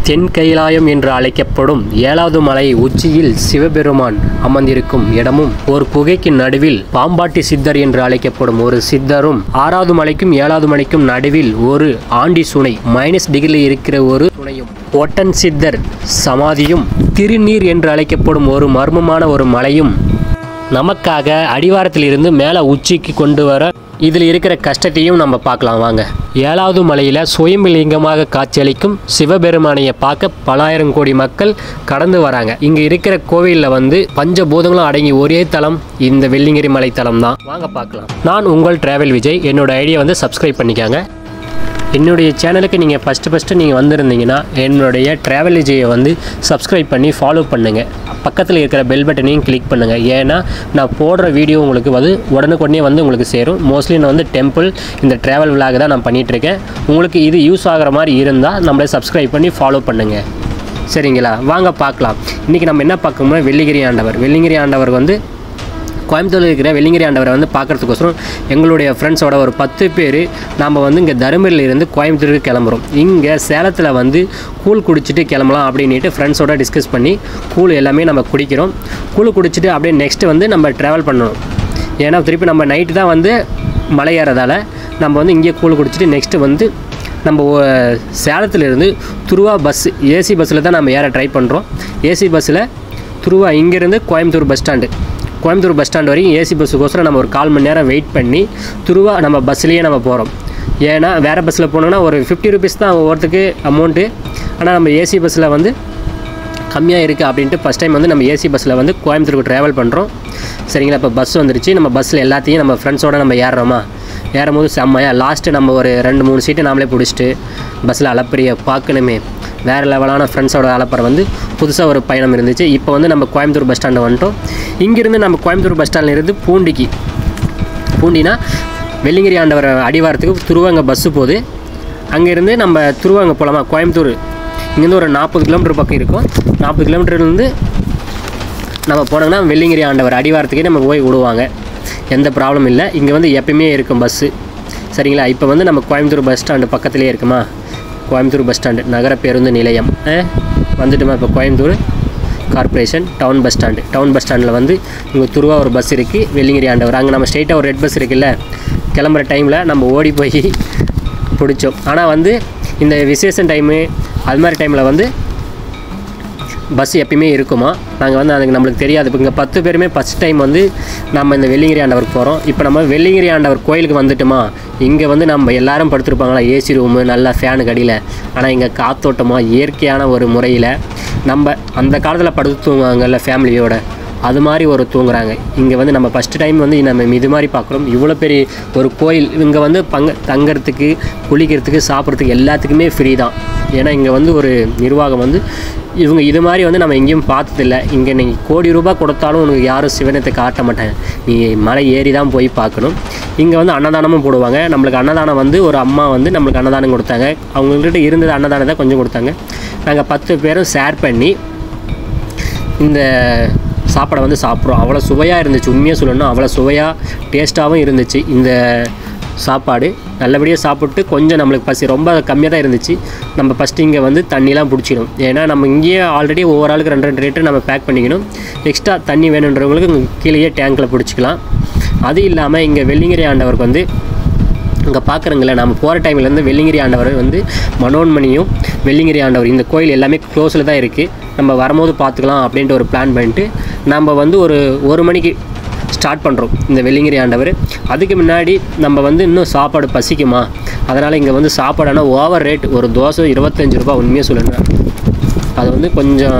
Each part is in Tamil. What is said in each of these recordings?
தென் கைலாயம் என்று அழைக்கப்படும் ஏழாவது மலை உச்சியில் சிவபெருமான் அமர்ந்திருக்கும் இடமும் ஒரு குகைக்கு நடுவில் பாம்பாட்டி சித்தர் என்று அழைக்கப்படும் ஒரு சித்தரும் ஆறாவது மலைக்கும் ஏழாவது மலைக்கும் நடுவில் ஒரு ஆண்டி சுனை மைனஸ் டிகிரியில் இருக்கிற ஒரு துணையும் ஒட்டன் சித்தர் சமாதியும் திருநீர் என்று அழைக்கப்படும் ஒரு மர்மமான ஒரு மலையும் நமக்காக அடிவாரத்தில் இருந்து மேலே உச்சிக்கு கொண்டு வர இதில் இருக்கிற கஷ்டத்தையும் நம்ம பார்க்கலாம் வாங்க ஏழாவது மலையில் சுயம்புலிங்கமாக காட்சியளிக்கும் சிவபெருமானையை பார்க்க பலாயிரம் கோடி மக்கள் கடந்து வராங்க இங்கே இருக்கிற கோவிலில் வந்து பஞ்சபூதங்களும் அடங்கி ஒரே தலம் இந்த வெள்ளிங்கிரி மலை தலம் தான் வாங்க பார்க்கலாம் நான் உங்கள் டிராவல் விஜய் என்னோட ஐடியா வந்து சப்ஸ்கிரைப் பண்ணிக்காங்க என்னுடைய சேனலுக்கு நீங்கள் ஃபஸ்ட்டு ஃபஸ்ட்டு நீங்கள் வந்திருந்தீங்கன்னா என்னுடைய ட்ராவல் விஜயை வந்து சப்ஸ்கிரைப் பண்ணி ஃபாலோ பண்ணுங்கள் பக்கத்தில் இருக்கிற பெல் பட்டனையும் கிளிக் பண்ணுங்கள் ஏன்னா நான் போடுற வீடியோ உங்களுக்கு வந்து உடனுக்குடனே வந்து உங்களுக்கு சேரும் மோஸ்ட்லி நான் வந்து டெம்பிள் இந்த ட்ராவல் விலாக் தான் நான் பண்ணிகிட்ருக்கேன் உங்களுக்கு இது யூஸ் ஆகிற மாதிரி இருந்தால் நம்மளை சப்ஸ்கிரைப் பண்ணி ஃபாலோ பண்ணுங்கள் சரிங்களா வாங்க பார்க்கலாம் இன்றைக்கி நம்ம என்ன பார்க்கணும்னா வெள்ளிகிரி ஆண்டவர் வெள்ளிங்கிரி ஆண்டவர் வந்து கோயம்புத்தூரில் இருக்கிற வெள்ளிங்கிரி ஆண்டவரை வந்து பார்க்குறதுக்கோசரம் எங்களுடைய ஃப்ரெண்ட்ஸோட ஒரு பத்து பேர் நாம் வந்து இங்கே தருமபுரியில இருந்து கோயம்புத்தூருக்கு கிளம்புறோம் இங்கே சேலத்தில் வந்து கூழ் குடிச்சிட்டு கிளம்பலாம் அப்படின்ட்டு ஃப்ரெண்ட்ஸோட டிஸ்கஸ் பண்ணி கூழ் எல்லாமே நம்ம குடிக்கிறோம் கூழ் குடிச்சிட்டு அப்படியே நெக்ஸ்ட்டு வந்து நம்ம ட்ராவல் பண்ணணும் ஏன்னா திருப்பி நம்ம நைட்டு தான் வந்து மலை ஏறதால நம்ம வந்து இங்கே கூழ் குடிச்சிட்டு நெக்ஸ்ட்டு வந்து நம்ம ஒ- சேலத்திலிருந்து துருவா பஸ் ஏசி பஸ்ஸில் தான் நம்ம ஏற ட்ரை பண்ணுறோம் ஏசி பஸ்ஸில் துருவா இங்கேருந்து Coimbatore bus stand Coimbatore bus stand வரைக்கும் ஏசி பஸ்ஸுக்கோசரம் நம்ம ஒரு கால் மணி நேரம் வெயிட் பண்ணி துருவா நம்ம பஸ்லேயே நம்ம போகிறோம் ஏன்னா வேறு பஸ்ஸில் போனோம்னா ஒரு ஃபிஃப்டி ருபீஸ் தான் ஒவ்வொருத்துக்கு அமௌண்ட்டு ஆனால் நம்ம ஏசி பஸ்ஸில் வந்து கம்மியாக இருக்குது அப்படின்ட்டு ஃபஸ்ட் டைம் வந்து நம்ம ஏசி பஸ்ஸில் வந்து கோயம்புத்தூருக்கு ட்ராவல் பண்ணுறோம் சரிங்களா இப்போ பஸ் வந்துருச்சு நம்ம பஸ்ஸில் எல்லாத்தையும் நம்ம ஃப்ரெண்ட்ஸோட நம்ம ஏறுறோமா ஏறும்போது செம்மையா லாஸ்ட்டு நம்ம ஒரு ரெண்டு மூணு சீட்டு நாமளே பிடிச்சிட்டு பஸ்ஸில் அலப்பறிய பார்க்கணுமே வேறு லெவலான ஃப்ரெண்ட்ஸோட அலப்பறை வந்து புதுசாக ஒரு பயணம் இருந்துச்சு இப்போ வந்து நம்ம கோயம்புத்தூர் பஸ் ஸ்டாண்டு வந்துட்டோம் இங்கேருந்து நம்ம கோயம்புத்தூர் பஸ் ஸ்டாண்டில் இருந்து பூண்டிக்கு பூண்டினா வெள்ளிங்கிரி ஆண்டவர் அடிவாரத்துக்கு துருவங்க பஸ்ஸு போகுது அங்கேருந்து நம்ம துருவங்க போகலாமா கோயம்புத்தூர் இங்கேருந்து ஒரு நாற்பது கிலோமீட்டர் பக்கம் இருக்கும் நாற்பது கிலோமீட்டர்லேருந்து நம்ம போனோம்னா வெள்ளிங்கிரி ஆண்டவர் அடிவாரத்துக்கே நம்ம போய் விடுவாங்க எந்த ப்ராப்ளம் இல்லை இங்கே வந்து எப்பயுமே இருக்கும் பஸ்ஸு சரிங்களா இப்போ வந்து நம்ம கோயம்புத்தூர் பஸ் ஸ்டாண்டு பக்கத்துலேயே இருக்குமா கோயம்புத்தூர் பஸ் ஸ்டாண்டு நகர பேருந்து நிலையம் ஆ, வந்துட்டுமா இப்போ Coimbatore corporation town bus stand town bus ஸ்டாண்டில் வந்து இங்கே துருவா ஒரு பஸ் இருக்குது வெள்ளிங்கிரி ஆண்டவர் அங்கே நம்ம ஸ்ட்ரெயிட்டாக ஒரு ரெட் பஸ் இருக்குல்ல கிளம்புற டைமில் நம்ம ஓடி போய் பிடிச்சோம் ஆனால் வந்து இந்த விசேஷம் டைமு அது மாதிரி டைமில் வந்து பஸ் எப்பயுமே இருக்குமா நாங்கள் வந்து அதுக்கு நம்மளுக்கு தெரியாது இப்போ இங்கே பத்து பேருமே ஃபஸ்ட் டைம் வந்து நம்ம இந்த வெள்ளிங்கிரி ஆண்டவருக்கு போகிறோம் இப்போ நம்ம வெள்ளிங்கிரி ஆண்டவர் கோயிலுக்கு வந்துட்டோமா இங்கே வந்து நம்ம எல்லாரும் படுத்திருப்பாங்களா ஏசி ரூமு நல்லா ஃபேனு கடியில் ஆனால் இங்கே காத்தோட்டமாக இயற்கையான ஒரு முறையில் நம்ம அந்த காலத்தில் படுத்து தூங்குவாங்கல்ல ஃபேமிலியோட அது மாதிரி ஒரு தூங்குறாங்க இங்கே வந்து நம்ம ஃபஸ்ட்டு டைம் வந்து நம்ம இது மாதிரி பார்க்குறோம் இவ்வளோ பெரிய ஒரு கோயில் இங்கே வந்து பங்க தங்கறதுக்கு குளிக்கிறதுக்கு சாப்பிட்றதுக்கு எல்லாத்துக்குமே ஃப்ரீ தான் ஏன்னா இங்கே வந்து ஒரு நிர்வாகம் வந்து இவங்க இது மாதிரி வந்து நம்ம எங்கேயும் பார்த்ததில்ல இங்கே நீங்கள் கோடி ரூபாய் கொடுத்தாலும் உனக்கு யாரும் சிவனத்தை காட்ட மாட்டாங்க நீ மலை ஏறி தான் போய் பார்க்கணும் இங்கே வந்து அன்னதானமும் போடுவாங்க நம்மளுக்கு அன்னதானம் வந்து ஒரு அம்மா வந்து நம்மளுக்கு அன்னதானம் கொடுத்தாங்க அவங்கக்கிட்ட இருந்தது அன்னதானத்தை கொஞ்சம் கொடுத்தாங்க நாங்கள் பத்து பேரும் ஷேர் பண்ணி இந்த சாப்பாடை வந்து சாப்பிட்றோம் அவ்வளோ சுவையாக இருந்துச்சு உண்மையாக சொல்லணும்னா அவ்வளோ சுவையாக டேஸ்ட்டாகவும் இருந்துச்சு இந்த சாப்பாடு நல்லபடியாக சாப்பிட்டு கொஞ்சம் நம்மளுக்கு பசி ரொம்ப கம்மியாக தான் இருந்துச்சு நம்ம ஃபஸ்ட்டு இங்கே வந்து தண்ணிலாம் பிடிச்சிக்கணும் ஏன்னா நம்ம இங்கேயே ஆல்ரெடி ஒவ்வொரு ஆளுக்கு ரெண்டு ரெண்டு லிட்டர் நம்ம பேக் பண்ணிக்கணும் எக்ஸ்ட்ரா தண்ணி வேணுன்றவங்களுக்கு இங்க கீழேயே டேங்க்கில் பிடிச்சிக்கலாம் அது இல்லாமல் இங்கே வெள்ளிங்கிரி ஆண்டவருக்கு வந்து இங்கே பார்க்குறங்கள நம்ம போகிற டைம்லேருந்து வெள்ளிங்கிரி ஆண்டவர் வந்து மனோன்மணியும் வெள்ளிங்கிரி ஆண்டவர் இந்த கோயில் எல்லாமே க்ளோஸில் தான் இருக்குது நம்ம வரும்போது பார்த்துக்கலாம் அப்படின்ட்டு ஒரு பிளான் பண்ணிட்டு நம்ம வந்து ஒரு ஒரு மணிக்கு ஸ்டார்ட் பண்ணுறோம் இந்த வெள்ளிங்கிரி ஆண்டவர் அதுக்கு முன்னாடி நம்ம வந்து இன்னும் சாப்பாடு பசிக்குமா அதனால் இங்கே வந்து சாப்பாடான ஓவர் ரேட் ஒரு தோசை இருபத்தஞ்சி ரூபா உண்மையாக சொல்லணும் அது வந்து கொஞ்சம்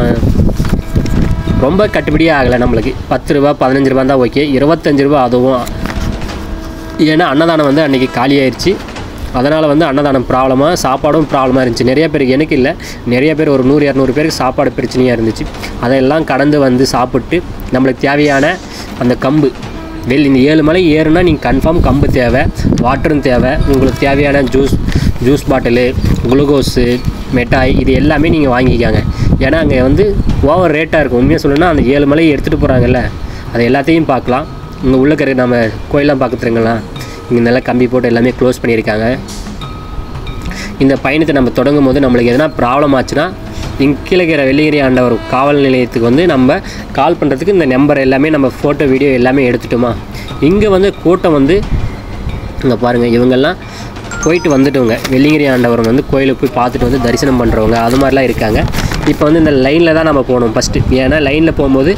ரொம்ப கட்டுப்படியே ஆகலை நம்மளுக்கு பத்து ரூபா பதினஞ்சு ரூபா தான் ஓகே இருபத்தஞ்சி ரூபா அதுவும் ஏன்னா அன்னதானம் வந்து அன்றைக்கி காலியாயிருச்சு அதனால் வந்து அன்னதானம் ப்ராப்ளமாக சாப்பாடும் ப்ராப்ளமாக இருந்துச்சு நிறைய பேருக்கு எனக்கு இல்லை நிறைய பேர் ஒரு நூறு இரநூறு பேருக்கு சாப்பாடு பிரச்சனையாக இருந்துச்சு அதெல்லாம் கடந்து வந்து சாப்பிட்டு நம்மளுக்கு தேவையான அந்த கம்பு வெளி இந்த ஏழு மலை ஏறுனா நீங்கள் கன்ஃபார்ம் கம்பு தேவை வாட்டரும் தேவை உங்களுக்கு தேவையான ஜூஸ் ஜூஸ் பாட்டிலு குளுக்கோஸு மிட்டாய் இது எல்லாமே நீங்கள் வாங்கிக்காங்க ஏன்னா அங்கே வந்து ஓவர் ரேட்டாக இருக்கும் உண்மையாக சொல்லணும்னா அந்த ஏழு மலையை எடுத்துகிட்டு போகிறாங்கல்ல அது எல்லாத்தையும் பார்க்கலாம் இங்கே உள்ள இருக்கிற நம்ம கோயிலெலாம் பார்க்குறீங்களா இங்கே நல்லா கம்பி போட்டு எல்லாமே க்ளோஸ் பண்ணியிருக்காங்க இந்த பயணத்தை நம்ம தொடங்கும் போது நம்மளுக்கு எதனா ப்ராப்ளம் ஆச்சுன்னா இங்கே கீழே இருக்கிற வெள்ளிங்கிரி ஆண்டவர் காவல் நிலையத்துக்கு வந்து நம்ம கால் பண்ணுறதுக்கு இந்த நம்பர் எல்லாமே நம்ம ஃபோட்டோ வீடியோ எல்லாமே எடுத்துட்டோமா இங்கே வந்து கூட்டம் வந்து இங்கே பாருங்கள் இவங்கெல்லாம் போயிட்டு வந்துட்டவங்க வெள்ளிங்கிரி ஆண்டவர் வந்து கோயிலுக்கு போய் பார்த்துட்டு வந்து தரிசனம் பண்ணுறவங்க அது மாதிரிலாம் இருக்காங்க இப்போ வந்து இந்த லைனில் தான் நம்ம போகணும் ஃபஸ்ட்டு ஏன்னா லைனில் போகும்போது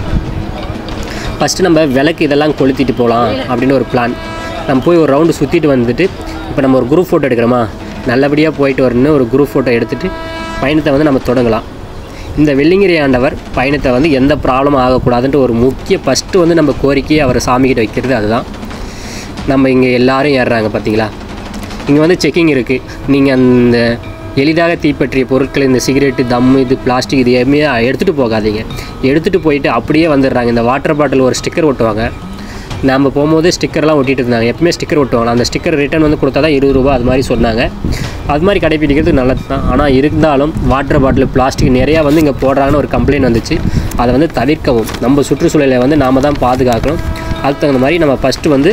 ஃபஸ்ட்டு நம்ம விளக்கு இதெல்லாம் கொளுத்திட்டு போகலாம் அப்படின்னு ஒரு பிளான் நம்ம போய் ஒரு ரவுண்டு சுற்றிட்டு வந்துட்டு இப்போ நம்ம ஒரு குரூப் ஃபோட்டோ எடுக்கிறோமா நல்லபடியாக போயிட்டு வரணும்னு ஒரு குரூப் ஃபோட்டோ எடுத்துகிட்டு பயணத்தை வந்து நம்ம தொடங்கலாம் இந்த வெள்ளிங்கிரி ஆண்டவர் பயணத்தை வந்து எந்த ப்ராப்ளமும் ஆகக்கூடாதுன்ட்டு ஒரு முக்கிய ஃபஸ்ட்டு வந்து நம்ம கோரிக்கையை அவர் சாமிக்கிட்ட வைக்கிறது அதுதான் நம்ம இங்கே எல்லாரும் ஏறுறாங்க பார்த்தீங்களா இங்கே வந்து செக்கிங் இருக்குது நீங்கள் அந்த எளிதாக தீப்பற்றிய பொருட்கள் இந்த சிகரெட்டு தம்மு இது பிளாஸ்டிக் இது எதுவுமே எடுத்துகிட்டு போகாதீங்க எடுத்துகிட்டு போயிட்டு அப்படியே வந்துடுறாங்க இந்த வாட்டர் பாட்டில் ஒரு ஸ்டிக்கர் ஒட்டுவாங்க நம்ம போகும்போது ஸ்டிக்கர்லாம் ஒட்டிட்டு இருந்தாங்க எப்பவுமே ஸ்டிக்கர் ஒட்டுவாங்க அந்த ஸ்டிக்கர் ரிட்டர்ன் வந்து கொடுத்தா தான் இருபது ரூபா அது மாதிரி சொன்னாங்க அது மாதிரி கடைப்பிடிக்கிறது நல்லது தான் ஆனால் இருந்தாலும் வாட்டர் பாட்டில் பிளாஸ்டிக் நிறையா வந்து இங்கே போடுறாங்கன்னு ஒரு கம்ப்ளைண்ட் வந்துச்சு அதை வந்து தவிர்க்கவும் நம்ம சுற்றுச்சூழலை வந்து நாம் தான் பாதுகாக்கணும் அதுக்கு தகுந்த மாதிரி நம்ம ஃபஸ்ட்டு வந்து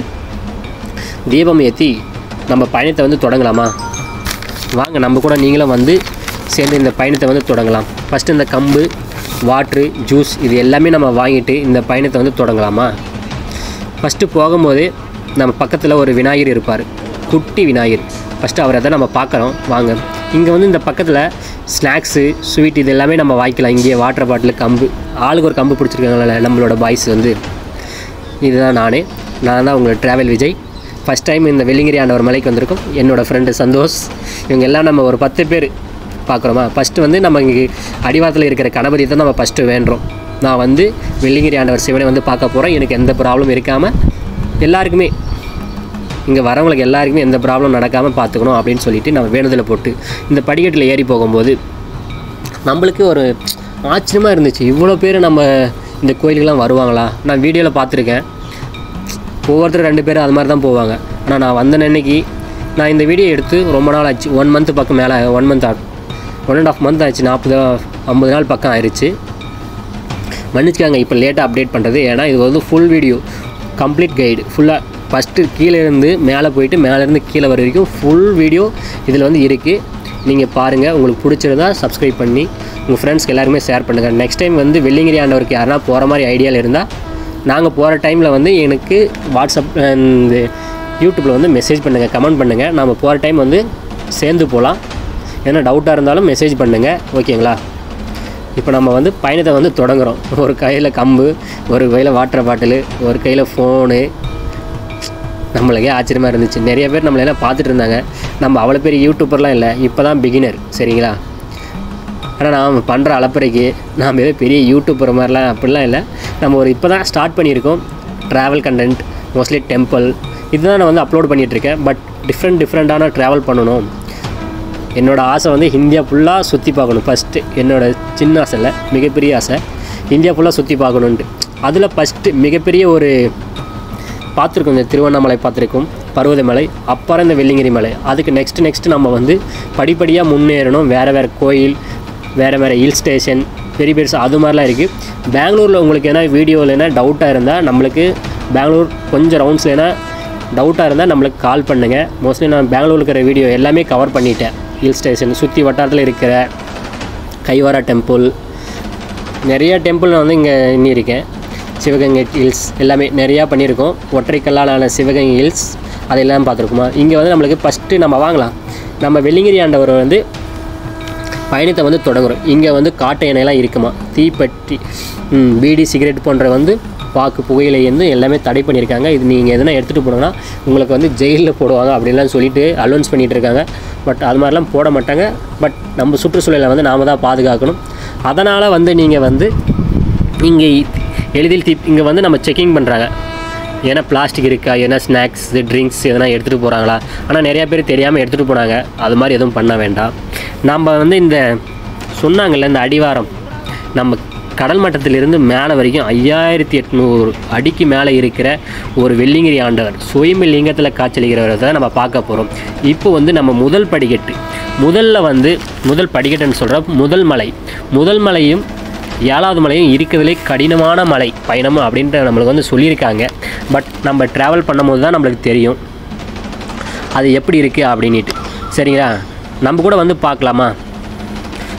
தீபம் ஏற்றி நம்ம பயணத்தை வந்து தொடங்கலாமா வாங்க நம்ம கூட நீங்களும் வந்து சேர்ந்து இந்த பயணத்தை வந்து தொடங்கலாம் ஃபஸ்ட்டு இந்த கம்பு வாட்ரு ஜூஸ் இது எல்லாமே நம்ம வாங்கிட்டு இந்த பயணத்தை வந்து தொடங்கலாமா ஃபஸ்ட்டு போகும்போதே நம்ம பக்கத்தில் ஒரு விநாயகர் இருப்பார் குட்டி விநாயகர் ஃபஸ்ட்டு அவரை தான் நம்ம பார்க்குறோம் வாங்க இங்கே வந்து இந்த பக்கத்தில் ஸ்நாக்ஸு ஸ்வீட் இது எல்லாமே நம்ம வாங்கிக்கலாம் இங்கேயே வாட்டர் பாட்டில் கம்பு ஆளுக்கு ஒரு கம்பு பிடிச்சிருக்காங்களே நம்மளோட பாய்ஸ் வந்து இதுதான் நான் நான் தான் உங்களோட ட்ராவல் விஜய் ஃபஸ்ட் டைம் இந்த வெள்ளிங்கிரி ஆண்டவர் மலைக்கு வந்திருக்கோம் என்னோடய ஃப்ரெண்டு சந்தோஷ் இவங்க எல்லாம் நம்ம ஒரு பத்து பேர் பார்க்குறோமா ஃபஸ்ட்டு வந்து நம்ம இங்கே அடிவாரத்தில் இருக்கிற கணபதி தான் நம்ம ஃபஸ்ட்டு வேண்டுறோம் நான் வந்து வெள்ளிங்கிரி ஆண்டவர் சிவனை வந்து பார்க்க போகிறேன் எனக்கு எந்த ப்ராப்ளம் இருக்காமல் எல்லாருக்குமே இங்கே வரவங்களுக்கு எல்லாருக்குமே எந்த ப்ராப்ளம் நடக்காமல் பார்த்துக்கணும் அப்படின்னு சொல்லிட்டு நம்ம வேண்டுதலை போட்டு இந்த படிக்கட்டில் ஏறி போகும்போது நம்மளுக்கு ஒரு ஆச்சரியமாக இருந்துச்சு இவ்வளோ பேர் நம்ம இந்த கோயிலுக்கெல்லாம் வருவாங்களா நான் வீடியோவில் பார்த்துருக்கேன் ஒவ்வொருத்தரும் ரெண்டு பேரும் அது மாதிரி தான் போவாங்க ஆனால் நான் வந்த அன்னைக்கு நான் இந்த வீடியோ எடுத்து ரொம்ப நாள் ஆச்சு ஒன் மந்த் பக்கம் மேலே ஒன் மந்த் ஆகும் ஒன் அண்ட் ஆஃப் மந்த் ஆச்சு நாற்பது ஐம்பது நாள் பக்கம் ஆயிடுச்சு மன்னிச்சுக்காங்க இப்போ லேட்டாக அப்டேட் பண்ணுறது ஏன்னா இது வந்து ஃபுல் வீடியோ கம்ப்ளீட் கைடு ஃபுல்லாக ஃபஸ்ட்டு கீழே இருந்து மேலே போயிட்டு மேலேருந்து கீழே வர வரைக்கும் ஃபுல் வீடியோ இதில் வந்து இருக்குது நீங்கள் பாருங்கள் உங்களுக்கு பிடிச்சிருந்தா சப்ஸ்கிரைப் பண்ணி உங்கள் ஃப்ரெண்ட்ஸ்க்கு எல்லாருமே ஷேர் பண்ணுங்கள் நெக்ஸ்ட் டைம் வந்து வெள்ளிங்கிரி ஆண்டவருக்கு யாருனா போகிற மாதிரி ஐடியாவில் இருந்தால் நாங்கள் போகிற டைமில் வந்து எனக்கு வாட்ஸ்அப் இந்த யூடியூப்பில் வந்து மெசேஜ் பண்ணுங்கள் கமெண்ட் பண்ணுங்கள் நம்ம போகிற டைம் வந்து சேர்ந்து போகலாம் ஏன்னா டவுட்டாக இருந்தாலும் மெசேஜ் பண்ணுங்கள் ஓகேங்களா இப்போ நம்ம வந்து பயணத்தை வந்து தொடங்குறோம் ஒரு கையில் கம்பு ஒரு கையில் வாட்டர் பாட்டிலு ஒரு கையில் ஃபோனு நம்மளுக்கே ஆச்சரியமாக இருந்துச்சு நிறைய பேர் நம்மளை எல்லாம் பார்த்துட்டு இருந்தாங்க நம்ம அவ்வளோ பெரிய யூடியூப்பர்லாம் இல்லை இப்போ தான் பிகினர் சரிங்களா ஆனால் நாம் பண்ணுற அலப்பறைக்கு நாம் ஏதோ பெரிய யூடியூப்பர் மாதிரிலாம் அப்படிலாம் இல்லை நம்ம ஒரு இப்போ தான் ஸ்டார்ட் பண்ணியிருக்கோம் ட்ராவல் கண்டென்ட் மோஸ்ட்லி டெம்பிள் இதுதான் நான் வந்து அப்லோட் பண்ணிகிட்ருக்கேன் பட் டிஃப்ரெண்ட் டிஃப்ரெண்ட்டான ட்ராவல் பண்ணணும் என்னோடய ஆசை வந்து இந்தியா ஃபுல்லாக சுற்றி பார்க்கணும் ஃபஸ்ட்டு என்னோடய சின்ன ஆசை இல்லை மிகப்பெரிய ஆசை இந்தியா ஃபுல்லாக சுற்றி பார்க்கணுன்ட்டு அதில் ஃபஸ்ட்டு மிகப்பெரிய ஒரு பார்த்துருக்கோம் இந்த திருவண்ணாமலை பார்த்துருக்கோம் பருவதமலை அப்புறம் இந்த வெள்ளிங்கிரி மலை அதுக்கு நெக்ஸ்ட் நெக்ஸ்ட் நம்ம வந்து படிப்படியாக முன்னேறணும் வேறு வேறு கோயில் வேறு வேறு ஹில் ஸ்டேஷன் பெரிய பெருசு அது மாதிரிலாம் இருக்குது பெங்களூரில் உங்களுக்கு ஏன்னா வீடியோவில் என்ன டவுட்டாக இருந்தால் நம்மளுக்கு பெங்களூர் கொஞ்சம் ரவுண்ட்ஸில் ஏன்னா டவுட்டாக இருந்தால் நம்மளுக்கு கால் பண்ணுங்கள் மோஸ்ட்லி நான் பெங்களூரில் இருக்கிற வீடியோ எல்லாமே கவர் பண்ணிட்டேன் ஹில் ஸ்டேஷன் சுற்றி வட்டாரத்தில் இருக்கிற கைவாரா டெம்பிள் நிறைய டெம்பிள் நான் வந்து இங்கே எண்ணியிருக்கேன் சிவகங்கை ஹில்ஸ் எல்லாமே நிறையா பண்ணியிருக்கோம் ஒற்றை கல்லாலான சிவகங்கை ஹில்ஸ் அதெல்லாம் பார்த்துருக்குமா இங்கே வந்து நம்மளுக்கு ஃபஸ்ட்டு நம்ம வாங்கலாம் நம்ம வெள்ளிங்கிரி ஆண்டவர் வந்து பயணத்தை வந்து தொடங்குறோம் இங்கே வந்து காட்டு எண்ணெயெல்லாம் இருக்குமா தீப்பெட்டி ம், பீடி சிகரெட் போன்ற வந்து பாக்கு புகையிலை வந்து எல்லாமே தடை பண்ணியிருக்காங்க இது நீங்கள் எதனா எடுத்துகிட்டு போனோன்னா உங்களுக்கு வந்து ஜெயிலில் போடுவாங்க அப்படின்லாம் சொல்லிட்டு அலௌன்ஸ் பண்ணிகிட்டு இருக்காங்க பட் அது மாதிரிலாம் போட மாட்டாங்க பட் நம்ம சுற்றுச்சூழலை வந்து நாம தான் பாதுகாக்கணும் அதனால் வந்து நீங்கள் வந்து இங்கே எளிதில் தீ இங்கே வந்து நம்ம செக்கிங் பண்ணுறாங்க ஏன்னா பிளாஸ்டிக் இருக்கா ஏன்னா ஸ்நாக்ஸ் ட்ரிங்க்ஸ் எதனா எடுத்துகிட்டு போகிறாங்களா ஆனால் நிறையா பேர் தெரியாமல் எடுத்துகிட்டு போனாங்க அது மாதிரி எதுவும் பண்ண வேண்டாம் நம்ம வந்து இந்த சொன்னாங்கல்ல இந்த அடிவாரம் நம்ம கடல் மட்டத்திலிருந்து மேலே வரைக்கும் ஐயாயிரத்தி எட்நூறு அடிக்கு மேலே இருக்கிற ஒரு வெள்ளிங்கிரி ஆண்டவர் சுயம்பு லிங்கத்தில் காய்ச்சலிக்கிறவரை தான் நம்ம பார்க்க போகிறோம் இப்போ வந்து நம்ம முதல் படிக்கட்டு முதல்ல வந்து முதல் படிக்கட்டுன்னு சொல்கிற முதல் மலை முதல் மலையும் ஏழாவது மலையும் இருக்கிறதுலே கடினமான மலை பயணம் அப்படின்ட்டு நம்மளுக்கு வந்து சொல்லியிருக்காங்க பட் நம்ம ட்ராவல் பண்ணும்போது தான் நம்மளுக்கு தெரியும் அது எப்படி இருக்குது அப்படின்ட்டு சரிங்களா நம்ம கூட வந்து பார்க்கலாமா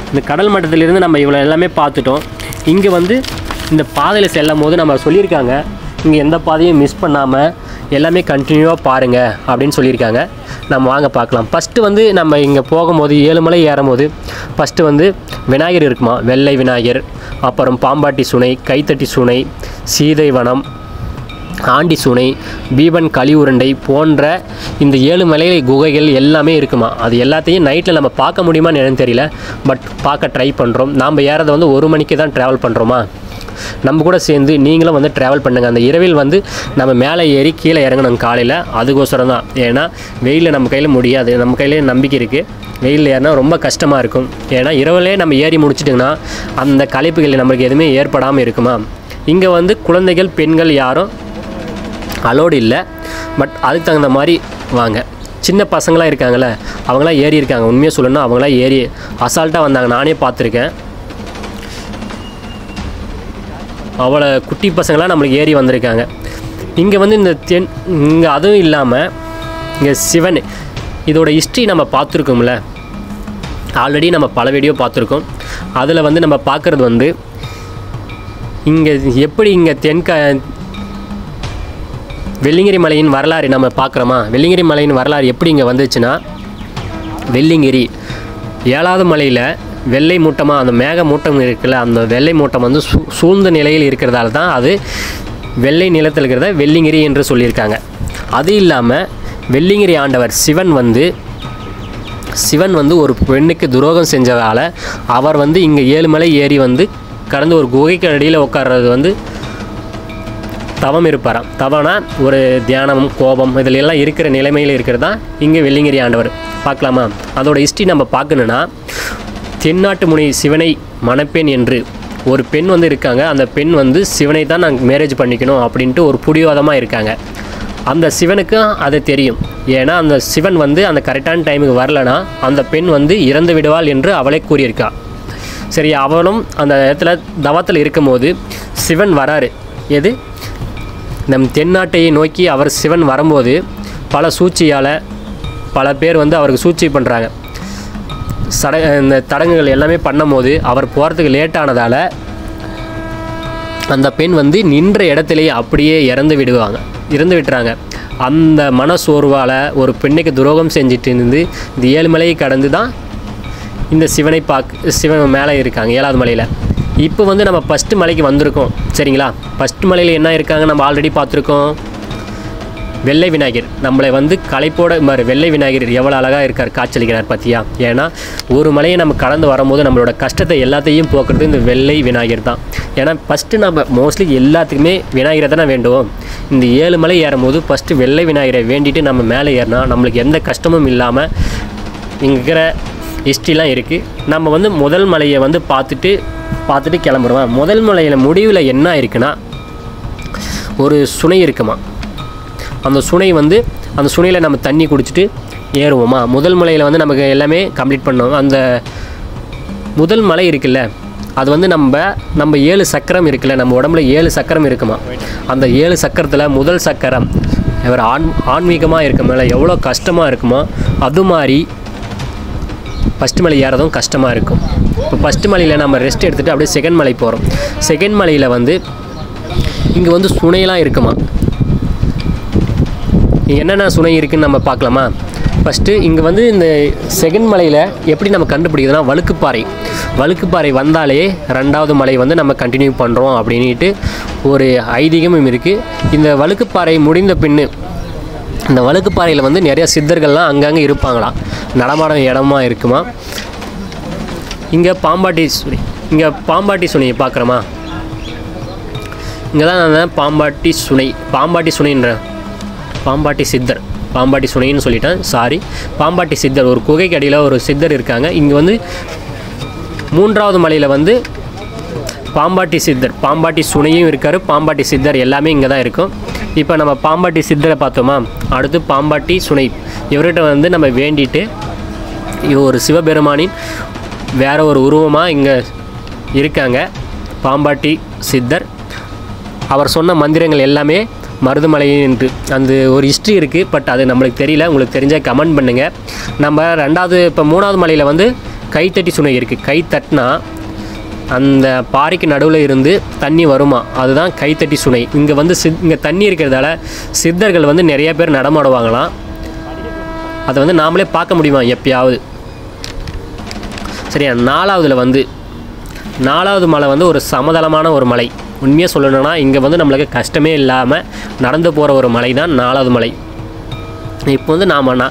இந்த கடல் மட்டத்திலிருந்து நம்ம இவ்வளோ எல்லாமே பார்த்துட்டோம் இங்கே வந்து இந்த பாதையில் செல்லும் போது நம்ம சொல்லியிருக்காங்க இங்கே எந்த பாதையும் மிஸ் பண்ணாமல் எல்லாமே கண்டினியூவாக பாருங்கள் அப்படின்னு சொல்லியிருக்காங்க நம்ம வாங்க பார்க்கலாம் ஃபஸ்ட்டு வந்து நம்ம இங்கே போகும்போது ஏழுமலை ஏறும்போது ஃபஸ்ட்டு வந்து விநாயகர் இருக்குமா வெள்ளை விநாயகர் அப்புறம் பாம்பாட்டி சுனை கைத்தட்டி சுனை சீதை வனம் ஆண்டி சுனை பீபன் களி உருண்டை போன்ற இந்த ஏழு மலை குகைகள் எல்லாமே இருக்குமா அது எல்லாத்தையும் நைட்டில் நம்ம பார்க்க முடியுமான்னு எனக்கு தெரியல பட் பார்க்க ட்ரை பண்ணுறோம் நாம் ஏறதை வந்து ஒரு மணிக்கு தான் ட்ராவல் பண்ணுறோமா நம்ம கூட சேர்ந்து நீங்களும் வந்து ட்ராவல் பண்ணுங்கள் அந்த இரவில் வந்து நம்ம மேலே ஏறி கீழே இறங்கணும் காலையில் அதுக்கோசரம் தான் ஏன்னா வெயிலில் நம்ம கையில் முடியாது நம்ம கையிலே நம்பிக்கை இருக்குது வெயிலில் ஏறினா ரொம்ப கஷ்டமாக இருக்கும் ஏன்னா இரவுலே நம்ம ஏறி முடிச்சிட்டிங்கன்னா அந்த களைப்புகள் நம்மளுக்கு எதுவுமே ஏற்படாமல் இருக்குமா இங்கே வந்து குழந்தைகள் பெண்கள் யாரும் அலோடு இல்லை பட் அதுக்கு தகுந்த மாதிரி வாங்க சின்ன பசங்களாம் இருக்காங்கல்ல அவங்களாம் ஏறி இருக்காங்க உண்மையாக சொல்லணும்னா அவங்களாம் ஏறி அசால்ட்டாக வந்தாங்க நானே பார்த்துருக்கேன் அவ்வளோ குட்டி பசங்களாம் நம்மளுக்கு ஏறி வந்திருக்காங்க இங்கே வந்து இந்த தென் இங்கே அதுவும் இல்லாமல் இங்கே சிவன் இதோட ஹிஸ்ட்ரி நம்ம பார்த்துருக்கோம்ல ஆல்ரெடி நம்ம பல வீடியோ பார்த்துருக்கோம் அதில் வந்து நம்ம பார்க்குறது வந்து இங்கே எப்படி இங்கே தென்க வெள்ளிங்கிரி மலையின் வரலாறு நம்ம பார்க்குறோமா வெள்ளிங்கிரி மலையின் வரலாறு எப்படி இங்கே வந்துச்சுன்னா வெள்ளிங்கிரி ஏழாவது மலையில் வெள்ளை மூட்டமாக அந்த மேக மூட்டம் இருக்குல்ல அந்த வெள்ளை மூட்டம் வந்து சூ சூழ்ந்த நிலையில் இருக்கிறதால தான் அது வெள்ளை நிலத்தில் இருக்கிறத வெள்ளிங்கிரி என்று சொல்லியிருக்காங்க அது இல்லாமல் வெள்ளிங்கிரி ஆண்டவர் சிவன் வந்து சிவன் வந்து ஒரு பெண்ணுக்கு துரோகம் செஞ்சதால் அவர் வந்து இங்கே ஏழு மலை ஏறி வந்து கடந்து ஒரு குகைக்கு அடியில் உட்கார்றது வந்து தவம் இருப்பாராம் தவம்னா ஒரு தியானம் கோபம் இதில் எல்லாம் இருக்கிற நிலைமையில் இருக்கிறது தான் இங்கே வெள்ளிங்கிரி ஆண்டவர் பார்க்கலாமா அதோட ஹிஸ்ட்ரி நம்ம பார்க்கணுன்னா தென்னாட்டு முனை சிவனை மணப்பெண் என்று ஒரு பெண் வந்து இருக்காங்க அந்த பெண் வந்து சிவனை தான் நாங்கள் மேரேஜ் பண்ணிக்கணும் அப்படின்ட்டு ஒரு புடிவாதமாக இருக்காங்க அந்த சிவனுக்கும் அது தெரியும் ஏன்னா அந்த சிவன் வந்து அந்த கரெக்டான டைமுக்கு வரலனா அந்த பெண் வந்து இறந்து விடுவாள் என்று அவளே கூறியிருக்கா சரி அவளும் அந்த இடத்துல தவத்தில் இருக்கும்போது சிவன் வராரு எது நம் தென்னாட்டையை நோக்கி அவர் சிவன் வரும்போது பல சூழ்ச்சியால் பல பேர் வந்து அவருக்கு சூழ்ச்சி பண்ணுறாங்க சட இந்த தடங்குகள் எல்லாமே பண்ணும்போது அவர் போகிறதுக்கு லேட் ஆனதால் அந்த பெண் வந்து நின்ற இடத்துலையே அப்படியே இறந்து விடுவாங்க இறந்து விட்டுறாங்க அந்த மன சோர்வால் ஒரு பெண்ணுக்கு துரோகம் செஞ்சுட்டு இருந்து இந்த ஏழு மலையை கடந்து தான் இந்த சிவனை பார்க்க சிவன் மேலே இருக்காங்க ஏழாவது மலையில் இப்போ வந்து நம்ம ஃபஸ்ட்டு மலைக்கு வந்திருக்கோம் சரிங்களா ஃபஸ்ட்டு மலையில் என்ன இருக்காங்க நம்ம ஆல்ரெடி பார்த்துருக்கோம் வெள்ளை விநாயகர் நம்மளை வந்து களைப்போட மாதிரி வெள்ளை விநாயகர் எவ்வளோ அழகாக இருக்கார் காட்சியளிக்கிறார் பார்த்தியா ஏன்னா ஒரு மலையை நம்ம கடந்து வரும்போது நம்மளோட கஷ்டத்தை எல்லாத்தையும் போக்குறது இந்த வெள்ளை விநாயகர் தான் ஏன்னா ஃபஸ்ட்டு நம்ம மோஸ்ட்லி எல்லாத்துக்குமே விநாயகரை தானே வேண்டுவோம் இந்த ஏழு மலை ஏறும்போது ஃபஸ்ட்டு வெள்ளை விநாயகரை வேண்டிட்டு நம்ம மேலே ஏறினா நம்மளுக்கு எந்த கஷ்டமும் இல்லாமல் இங்கே இருக்கிற ஹிஸ்ட்ரிலாம் இருக்குது நம்ம வந்து முதல் மலையை வந்து பார்த்துட்டு பார்த்துட்டு கிளம்புறோம் முதல் மலையில் முடிவில் என்ன இருக்குன்னா ஒரு சுனை இருக்குமா அந்த சுனை வந்து அந்த சுனையில் நம்ம தண்ணி குடிச்சிட்டு ஏறுவோமா முதல் மலையில் வந்து நமக்கு எல்லாமே கம்ப்ளீட் பண்ணோம் அந்த முதல் மலை இருக்குல்ல அது வந்து நம்ம நம்ம ஏழு சக்கரம் இருக்குல்ல நம்ம உடம்புல ஏழு சக்கரம் இருக்குமா அந்த ஏழு சக்கரத்தில் முதல் சக்கரம் ஒரு ஆன் ஆன்மீகமாக இருக்கனால எவ்வளோ கஷ்டமாக இருக்குமோ அது மாதிரி ஃபஸ்ட் மலை ஏறதும் கஷ்டமாக இருக்கும் இப்போ ஃபஸ்ட்டு மலையில் நம்ம ரெஸ்ட் எடுத்துகிட்டு அப்படியே செகண்ட் மலை போகிறோம் செகண்ட் மலையில் வந்து இங்கே வந்து சுனையெல்லாம் இருக்குமா என்னென்ன சுனை இருக்குன்னு நம்ம பார்க்கலாமா ஃபஸ்ட்டு இங்கே வந்து இந்த செகண்ட் மலையில் எப்படி நம்ம கண்டுபிடிக்கிறதுனா வழுக்குப்பாறை வழுக்குப்பாறை வந்தாலே ரெண்டாவது மலை வந்து நம்ம கண்டினியூ பண்ணுறோம் அப்படின்ட்டு ஒரு ஐதீகமும் இருக்குது இந்த வழுக்குப்பாறை முடிந்த பின்னு இந்த வழுக்குப்பாறையில் வந்து நிறைய சித்தர்கள்லாம் அங்கங்கே இருப்பாங்களாம் நடமாடும் இடமா இருக்குமா இங்கே பாம்பாட்டி சுனை இங்கே பாம்பாட்டி சுனையை பார்க்குறோமா இங்கே தான் நான் பாம்பாட்டி சுனை பாம்பாட்டி சுனைன்ற பாம்பாட்டி சித்தர் பாம்பாட்டி சுனைன்னு சொல்லிட்டேன் சாரி பாம்பாட்டி சித்தர் ஒரு குகைக்கு அடியில் ஒரு சித்தர் இருக்காங்க இங்கே வந்து மூன்றாவது மலையில் வந்து பாம்பாட்டி சித்தர் பாம்பாட்டி சுனையும் இருக்கார் பாம்பாட்டி சித்தர் எல்லாமே இங்கே தான் இருக்கும் இப்போ நம்ம பாம்பாட்டி சித்தரை பார்த்தோமா அடுத்து பாம்பாட்டி சுனை இவர்கிட்ட வந்து நம்ம வேண்டிட்டு இது ஒரு சிவபெருமானின் வேற ஒரு உருவமாக இங்கே இருக்காங்க பாம்பாட்டி சித்தர் அவர் சொன்ன மந்திரங்கள் எல்லாமே மருதமலை என்று அந்த ஒரு ஹிஸ்ட்ரி இருக்குது பட் அது நம்மளுக்கு தெரியல உங்களுக்கு தெரிஞ்சால் கமெண்ட் பண்ணுங்கள் நம்ம ரெண்டாவது இப்போ மூணாவது மலையில் வந்து கைத்தட்டி சுனை இருக்குது கை தட்டினா அந்த பாறைக்கு நடுவில் இருந்து தண்ணி வருமா அதுதான் கைத்தட்டி சுனை இங்கே வந்து சித் இங்கே தண்ணி இருக்கிறதால சித்தர்கள் வந்து நிறைய பேர் நடமாடுவாங்களாம் அதை வந்து நாமளே பார்க்க முடியுமா எப்பயாவது சரியா நாலாவதுல வந்து நாலாவது மலை வந்து ஒரு சமதளமான ஒரு மலை உண்மையாக சொல்லணும்னா இங்கே வந்து நம்மளுக்கு கஷ்டமே இல்லாமல் நடந்து போகிற ஒரு மலை தான் நாலாவது மலை இப்போ வந்து நாம் நான்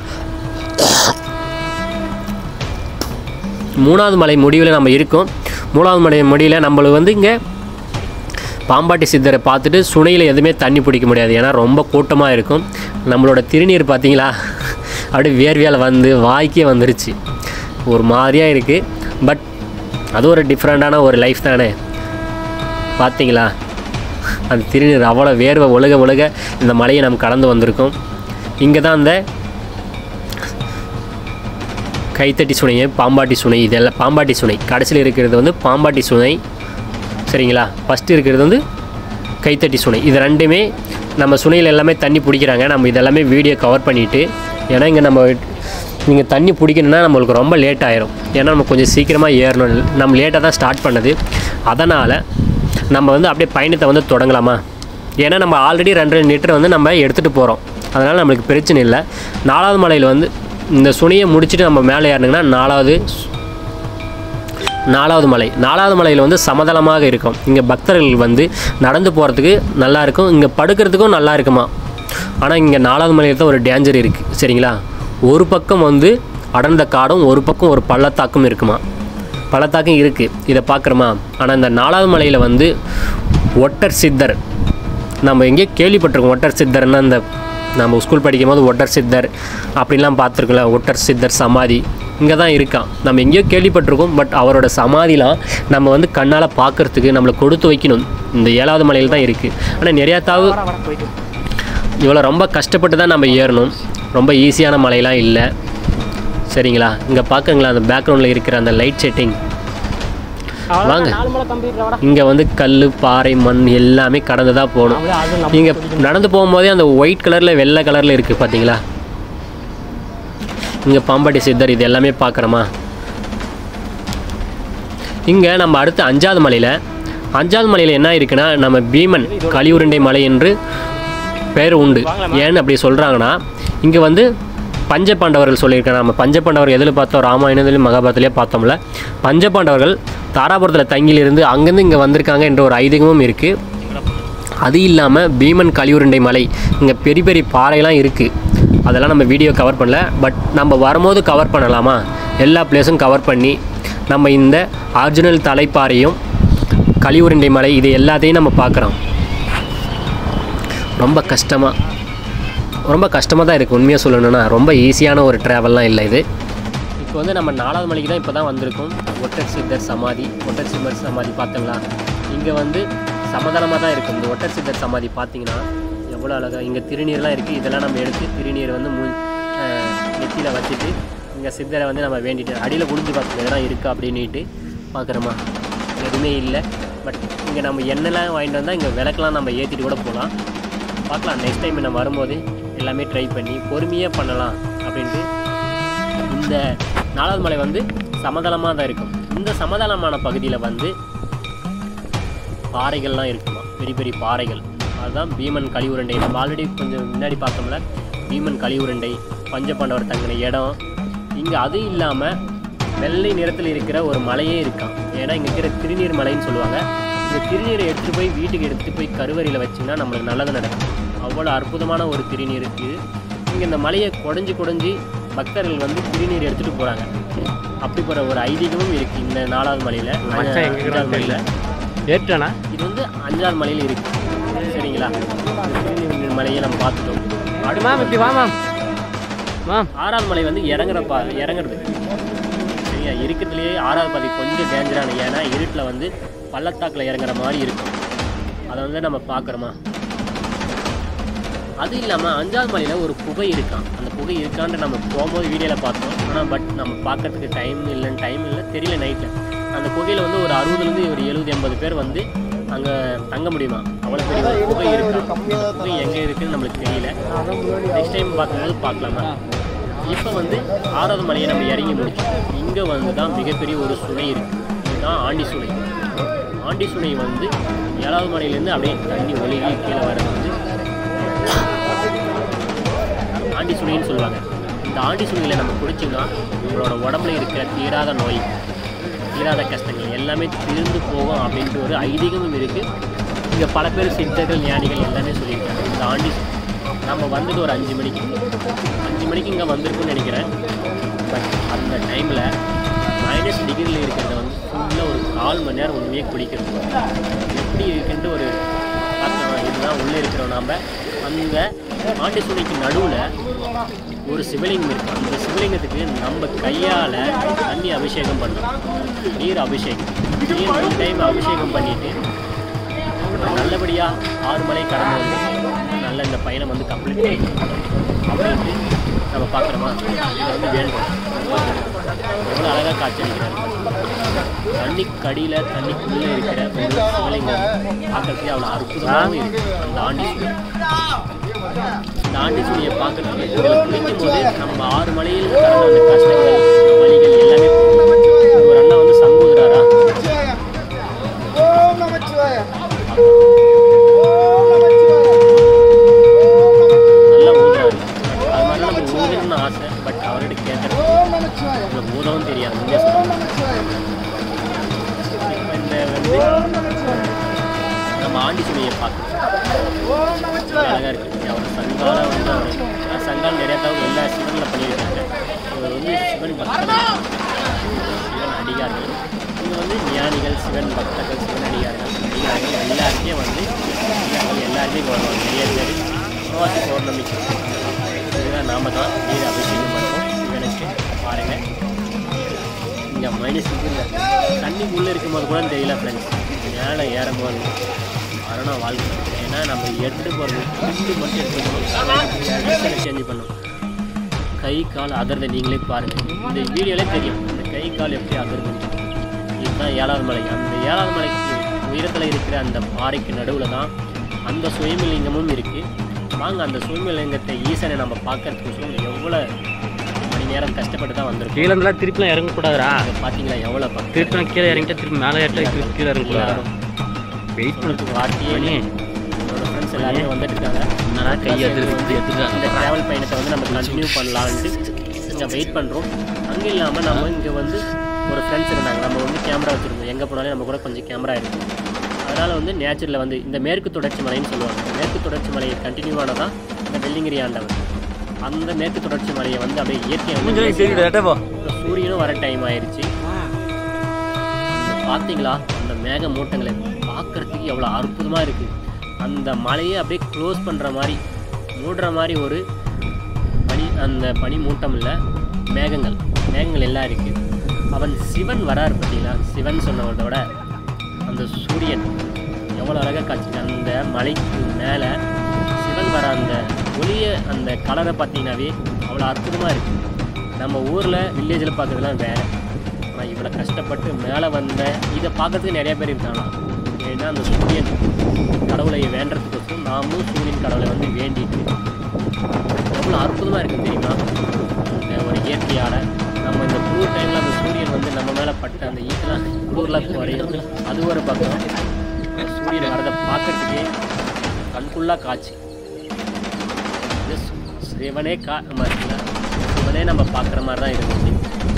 மூணாவது மலை முடிவில் நம்ம இருக்கோம் மூணாவது மலை முடிவில் நம்மளுக்கு வந்து இங்கே பாம்பாட்டி சித்தரை பார்த்துட்டு சுனையில் எதுவுமே தண்ணி பிடிக்க முடியாது ஏன்னா ரொம்ப கூட்டமாக இருக்கும் நம்மளோட திருநீர் பார்த்தீங்களா அப்படியே வேர்வையால் வந்து வாய்க்கே வந்துருச்சு ஒரு மாதிரியாக இருக்குது பட் அது ஒரு டிஃப்ரெண்ட்டான ஒரு லைஃப் தானே பார்த்தீங்களா அந்த திருநீர் அவ்வளோ வேர்வை ஒழுக ஒழுக இந்த மலையை நம்ம கடந்து வந்திருக்கோம் இங்கே தான் அந்த கைத்தட்டி சுனை பாம்பாட்டி சுனை இதெல்லாம் பாம்பாட்டி சுனை கடைசியில் இருக்கிறது வந்து பாம்பாட்டி சுனை சரிங்களா ஃபஸ்ட்டு இருக்கிறது வந்து கைத்தட்டி சுனை இது ரெண்டுமே நம்ம சுனையில் எல்லாமே தண்ணி பிடிக்கிறாங்க நம்ம இதெல்லாமே வீடியோ கவர் பண்ணிவிட்டு ஏன்னா இங்கே நம்ம நீங்கள் தண்ணி பிடிக்கணுன்னா நம்மளுக்கு ரொம்ப லேட் ஆயிரும் ஏன்னா நம்ம கொஞ்சம் சீக்கிரமாக ஏறணும் நம்ம லேட்டாக தான் ஸ்டார்ட் பண்ணது அதனால் நம்ம வந்து அப்படியே பயணத்தை வந்து தொடங்கலாமா ஏன்னா நம்ம ஆல்ரெடி ரெண்டு ரெண்டு லிட்டர் வந்து நம்ம எடுத்துகிட்டு போகிறோம் அதனால் நம்மளுக்கு பிரச்சனை இல்லை நாலாவது மலையில் வந்து இந்த சுனியை முடிச்சுட்டு நம்ம மேலே ஏறினீங்கன்னா நாலாவது நாலாவது மலை நாலாவது மலையில் வந்து சமதளமாக இருக்கும் இங்கே பக்தர்கள் வந்து நடந்து போகிறதுக்கு நல்லா இருக்கும் இங்கே படுக்கிறதுக்கும் நல்லா இருக்குமா ஆனால் இங்கே நாலாவது மலையில் தான் ஒரு டேஞ்சர் இருக்குது சரிங்களா ஒரு பக்கம் வந்து அடர்ந்த காடும் ஒரு பக்கம் ஒரு பள்ளத்தாக்கும் இருக்குமா பள்ளத்தாக்கும் இருக்குது இதை பார்க்குறோமா ஆனால் இந்த நாலாவது மலையில் வந்து ஒட்டர் சித்தர் நம்ம எங்கேயோ கேள்விப்பட்டிருக்கோம் ஒட்டர் சித்தர்னா இந்த நம்ம ஸ்கூல் படிக்கும் போது ஒட்டர் சித்தர் அப்படிலாம் பார்த்துருக்கோம்ல ஒட்டர் சித்தர் சமாதி இங்கே தான் இருக்கான் நம்ம எங்கேயோ கேள்விப்பட்டிருக்கோம் பட் அவரோட சமாதிலாம் நம்ம வந்து கண்ணால் பார்க்கறதுக்கு நம்மளை கொடுத்து வைக்கணும் இந்த ஏழாவது மலையில் தான் இருக்குது ஆனால் நிறையா தாவு இவ்வளோ ரொம்ப கஷ்டப்பட்டு தான் நம்ம ஏறணும் ரொம்ப ஈஸியான மலையெல்லாம் இல்லை சரிங்களா இங்கே பார்க்குறீங்களா அந்த பேக்ரவுண்டில் இருக்கிற அந்த லைட் செட்டிங் வாங்க நாலு மலை கம்ப்ளீட் இங்கே வந்து கல் பாறை மண் எல்லாமே கடந்து தான் போகணும் அது நீங்கள் நடந்து போகும்போதே அந்த ஒயிட் கலரில் வெள்ளை கலரில் இருக்குது பார்த்தீங்களா இங்கே பாம்பாட்டி சித்தர் இது எல்லாமே பார்க்குறோமா இங்கே நம்ம அடுத்து அஞ்சாவது மலையில் அஞ்சாவது மலையில் என்ன இருக்குன்னா நம்ம பீமன் கலியுருண்டை மலை என்று பெயர் உண்டு ஏன்னு அப்படி சொல்கிறாங்கன்னா இங்கே வந்து பஞ்ச பாண்டவர்கள் சொல்லியிருக்காங்க நம்ம பஞ்ச பாண்டவர்கள் எதில் பார்த்தோம் ராமாயணத்துலையும் மகாபாரத்திலே பார்த்தோம்ல பஞ்ச பாண்டவர்கள் தாராபுரத்தில் தங்கியிலிருந்து அங்கேருந்து இங்கே வந்திருக்காங்க என்ற ஒரு ஐதீகமும் இருக்குது அது இல்லாமல் பீமன் கலியுருண்டை மலை இங்கே பெரிய பெரிய பாறைலாம் இருக்குது அதெல்லாம் நம்ம வீடியோ கவர் பண்ணல பட் நம்ம வரும்போது கவர் பண்ணலாமா எல்லா பிளேஸும் கவர் பண்ணி நம்ம இந்த ஆரிஜினல் தலைப்பாறையும் கலியுருண்டை மலை இது எல்லாத்தையும் நம்ம பார்க்குறோம் ரொம்ப கஷ்டமாக ரொம்ப கஷ்டமாக தான் இருக்குது உண்மையாக சொல்லணும்னா ரொம்ப ஈஸியான ஒரு ட்ராவல்லாம் இல்லை இது இப்போ வந்து நம்ம நாலாவது மலைக்கு தான் இப்போ தான் வந்திருக்கோம் ஒட்டர் சித்தர் சமாதி ஒட்டர் சித்தர் சமாதி பார்த்தீங்களா இங்கே வந்து சமதளமாக தான் இருக்கும் இந்த ஒட்டர் சித்தர் சமாதி பார்த்தீங்கன்னா எவ்வளோ அழகாக இங்கே திருநீர்லாம் இருக்குது இதெல்லாம் நம்ம எடுத்து திருநீர் வந்து மூ நெத்தியில் வச்சுட்டு இங்கே சித்தரை வந்து நம்ம வேண்டிட்டு அடியில் குடிஞ்சு பார்க்கணும் இதெல்லாம் இருக்கா அப்படின்னுட்டு பார்க்குறோமா எதுவுமே இல்லை பட் இங்கே நம்ம எண்ணெய்லாம் வாங்கிட்டு வந்தால் இங்கே விளக்கெலாம் நம்ம ஏற்றிட்டு கூட போகலாம் பார்க்கலாம் நெக்ஸ்ட் டைம் நம்ம வரும்போது எல்லாமே ட்ரை பண்ணி பொறுமையாக பண்ணலாம் அப்படின்ட்டு இந்த நாலாவது மலை வந்து சமதளமாக தான் இருக்கும் இந்த சமதளமான பகுதியில் வந்து பாறைகள்லாம் இருக்குமா பெரிய பெரிய பாறைகள் அதுதான் பீமன் கலியுருண்டை நம்ம ஆல்ரெடி கொஞ்சம் முன்னாடி பார்த்தோம்ல பீமன் கலியுருண்டை பஞ்சபாண்டவர் தங்கின இடம் இங்கே அது இல்லாமல் வெள்ளை நிறத்தில் இருக்கிற ஒரு மலையே இருக்கான் ஏன்னா இங்கே இருக்கிற திருநீர் மலைன்னு சொல்லுவாங்க இந்த திருநீரை எடுத்துகிட்டு போய் வீட்டுக்கு எடுத்துகிட்டு போய் கருவறையில் வச்சிங்கன்னா நம்மளுக்கு நல்லது நடக்கும் அவ்வளோ அற்புதமான ஒரு திருநீர் இருக்குது இங்கே இந்த மலையை குடஞ்சி குடஞ்சி பக்தர்கள் வந்து திருநீர் எடுத்துகிட்டு போகிறாங்க அப்படி போகிற ஒரு ஐதீகமும் இருக்குது இந்த நாலாவது மலையில் மச்சான் எங்க அஞ்சாவது மலையில் ஏற்றானா இது வந்து அஞ்சாவது மலையில் இருக்கு சரிங்களா இந்த திருநீர் மலையை நம்ம பார்த்துட்டோம் அப்படி மேம் இப்படி வா மேம் மேம் ஆறாவது மலை வந்து இறங்குற பா இறங்குறது சரியா இருக்கிறதுலேயே ஆறாவது பாதி கொஞ்சம் டேஞ்சரான ஏன்னா இருட்டில் வந்து பள்ளத்தாக்கில் இறங்குற மாதிரி இருக்கும் அதை வந்து நம்ம பார்க்குறோமா அது இல்லாமல் அஞ்சாவது மலையில் ஒரு புகை இருக்கான் அந்த புகை இருக்கான்ட்டு நம்ம போகும்போது வீடியோவில் பார்த்தோம் ஆனால் பட் நம்ம பார்க்கறதுக்கு டைம் இல்லைன்னு டைம் இல்லை தெரியல நைட்டில் அந்த புகையில் வந்து ஒரு அறுபதுலேருந்து ஒரு எழுபது எண்பது பேர் வந்து அங்கே தங்க முடியுமா அவ்வளோ பெரிய ஒரு புகை இருக்கா அந்த புகை எங்கே இருக்குன்னு நம்மளுக்கு தெரியல நெக்ஸ்ட் டைம் பார்க்கும்போது பார்க்கலாமா இப்போ வந்து ஆறாவது மலையை நம்ம இறங்கி முடிச்சோம் இங்கே வந்து தான் மிகப்பெரிய ஒரு சுனை இருக்குது இதுதான் ஆண்டி சுனை ஆண்டி சுனை வந்து ஏழாவது மலையிலேருந்து அப்படியே தண்ணி ஒழுகி கீழே வர்றது வந்து ஆண்டி சுனைன்னு சொல்லுவாங்க இந்த ஆண்டி சுனையில் நம்ம குடிச்சோம்னா நம்மளோட உடம்புல இருக்கிற தீராத நோய் தீராத கஷ்டங்கள் எல்லாமே தீர்ந்து போகும் அப்படின்ட்டு ஒரு ஐதீகமும் இருக்குது இங்கே பல பேர் சித்தர்கள் ஞானிகள் எல்லாமே சொல்லியிருக்காங்க இந்த ஆண்டி சுனை. நம்ம வந்தது ஒரு அஞ்சு மணிக்கு அஞ்சு மணிக்கு இங்கே வந்திருக்கும்னு நினைக்கிறேன் பட் அந்த டைமில் மைனஸ் டிகிரியில் இருக்கிறத வந்து ஃபுல்லாக ஒரு கால் மணி நேரம் உண்மையே குடிக்கிறது எப்படி இருக்குன்ட்டு ஒரு பார்க்கலாம் இதுதான் உள்ளே இருக்கிறோம் நாம் அந்த ஆண்டி சுனைக்கு நடுவில் ஒரு சிவலிங்கம் இருக்கு அந்த சிவலிங்கத்துக்கு நம்ம கையால் தண்ணி அபிஷேகம் பண்ணணும் நீர் அபிஷேகம் நீர் மூணு டைம் அபிஷேகம் பண்ணிட்டு நல்லபடியாக ஆறு மலை கடந்து வந்து நல்ல இந்த பயணம் வந்து கம்ப்ளீட் அப்படின்ட்டு நம்ம பார்க்குறோமா இதை வந்து வேண்டும் எவ்வளோ அழகாக காட்சியளிக்கிறாரு தண்ணி கடியில் தண்ணிக்குள்ளே இருக்கிற ஒரு சிவலிங்கம் பார்க்கறதுக்கு அவ்வளோ அற்புதமாகவும் இருக்குது அந்த ஆண்டி சுழி இந்த ஆண்டி சுழியை பார்க்கறதுக்கு இதில் குளிக்கும் போது நம்ம ஆறு மலையில் கடந்த அந்த கஷ்டங்கள் வழிகள் எல்லாமே போகும். ஒரு அண்ணா வந்து சங்கூதுறாரா ஓம் நமச்சிவாய ஓம் நமச்சிவாய நல்லா ஊதுறாரு அது மாதிரி நம்ம ஊதணும்னு ஆசை பட் அவர்கிட்ட கேட்குறது ஓம் நமச்சிவாய உங்களுக்கு ஊதவும் தெரியாது உண்மையாக சொல்லுவாங்க ஓம் நமச்சிவாய இந்த வந்து ஓம் நமச்சிவாய நம்ம ஆண்டி சுழியை பார்க்கணும் ஓம் நமச்சிவாய அழகாக இருக்குது அவர் சங்கால வந்து அவர் ஏன்னா சங்கால் நிறைய தவிர எல்லா சிவனில் பண்ணியிருக்காங்க இவர் வந்து சிவன் பக்தர்கள் சிவன் அடிகார்கள் இவங்க வந்து ஞானிகள் சிவன் பக்தர்கள் சிவன் அடிகார்கள் அடிகார்கள் எல்லாருமே வந்து இவங்க எல்லாருமே இங்க வருவாங்க நிறைய பேர் அமாவாசை பௌர்ணமிக்கு இதுதான் நாம தான் நீர் அபிஷேகம் பண்ணுறோம் சிவனுக்கு பாருங்கள் இங்கே மைனஸ் இல்லை தண்ணிக்குள்ளே இருக்கும்போது கூட தெரியல ஃப்ரெண்ட்ஸ் மேலே ஏறும்போது மரணம் வாழ்க்கை ஏன்னா நம்ம எடுத்து போகிறது துண்டு மட்டும் எடுத்து சேஞ்ச் பண்ணணும் கை கால் அதிர்தை நீங்களே பாருங்கள் இந்த வீடியோலே தெரியும் இந்த கை கால் எப்படி அதிர்து இதுதான் ஏழாவது மலை அந்த ஏழாவது மலைக்கு உயரத்தில் இருக்கிற அந்த பாறைக்கு நடுவில் தான் அந்த சுயமிலிங்கமும் இருக்குது வாங்க அந்த சுயமிலிங்கத்தை ஈசனை நம்ம பார்க்கறதுக்கு எவ்வளோ மணி நேரம் கஷ்டப்பட்டு தான் வந்திருக்கோம் கீழே இருந்தெல்லாம் திருப்பிலாம் இறங்கக்கூடாதுடா அதை பார்த்தீங்களா எவ்வளோ பக்கம் திருப்பி நான் கீழே இறங்கிட்டு திருப்பி மேலே ஏற்ற திருப்பி கீழே இறங்கக்கூடாது வெயிட் பண்ணி சொல்றதுக்கு வார்த்தையே பண்ணி என்னோட ஃப்ரெண்ட்ஸ் எல்லாருமே வந்துட்டு இருக்காங்க என்னடா கை அதிர்ந்து இந்த எடுத்துருக்காங்க ட்ராவல் பயணத்தை வந்து நம்ம கண்டினியூ பண்ணலான்ட்டு இங்கே வெயிட் பண்ணுறோம் அங்கே இல்லாமல் நம்ம இங்கே வந்து ஒரு ஃப்ரெண்ட்ஸ் இருந்தாங்க நம்ம வந்து கேமரா வச்சுருந்தோம் எங்கே போனாலும் நம்ம கூட கொஞ்சம் கேமரா இருக்கும் அதனால் வந்து நேச்சரில் வந்து இந்த மேற்கு தொடர்ச்சி மலைன்னு சொல்லுவாங்க மேற்கு தொடர்ச்சி மலையை கண்டினியூ ஆனதான் இந்த வெள்ளிங்கிரி ஆண்டவர் அந்த மேற்கு தொடர்ச்சி மலையை வந்து அப்படியே இயற்கையை வந்து இப்போ சூரியனும் வர டைம் ஆயிருச்சு அந்த பார்த்தீங்களா அந்த மேக மூட்டங்களை பார்க்கறதுக்கு எவ்வளோ அற்புதமாக இருக்குது அந்த மலையை அப்படியே க்ளோஸ் பண்ணுற மாதிரி மூடுற மாதிரி ஒரு பனி அந்த பனி மூட்டம் இல்லை மேகங்கள் மேகங்கள் எல்லாம் இருக்குது அவன் சிவன் வரார் பார்த்தீங்களா சிவன் சொன்னவனோட அந்த சூரியன் எவ்வளோ அழகாக காட்சி அந்த மலைக்கு மேலே சிவன் வர அந்த ஒளிய அந்த கலரை பார்த்தீங்கன்னாவே அவ்வளோ அற்புதமாக இருக்குது நம்ம ஊரில் வில்லேஜில் பார்க்குறதுலாம் வேறு ஆனால் இவ்வளோ கஷ்டப்பட்டு மேலே வந்த இதை பார்க்கறதுக்கு நிறைய பேர் இருக்காங்க ஏன்னா அந்த சூரியன் கடவுளை வேண்டுறதுக்கோசரம் நாமும் சூரியன் கடவுளை வந்து வேண்டிட்டு எவ்வளோ அற்புதமாக இருக்குது தெரியுமா இந்த ஒரு இயற்கையால் நம்ம இந்த குளிர் டைமில் அந்த சூரியன் வந்து நம்ம மேலே பட்ட அந்த ஈட்டெல்லாம் குளிர்லாம் குறையும் அது ஒரு பக்கம் அந்த சூரியன் வரதை பார்க்கறதுக்கே கண்குள்ளா காட்சி இது சு- சிவனே கா நம்ம இருக்குல்ல, சிவனே நம்ம பார்க்குற மாதிரி தான் இருந்துச்சு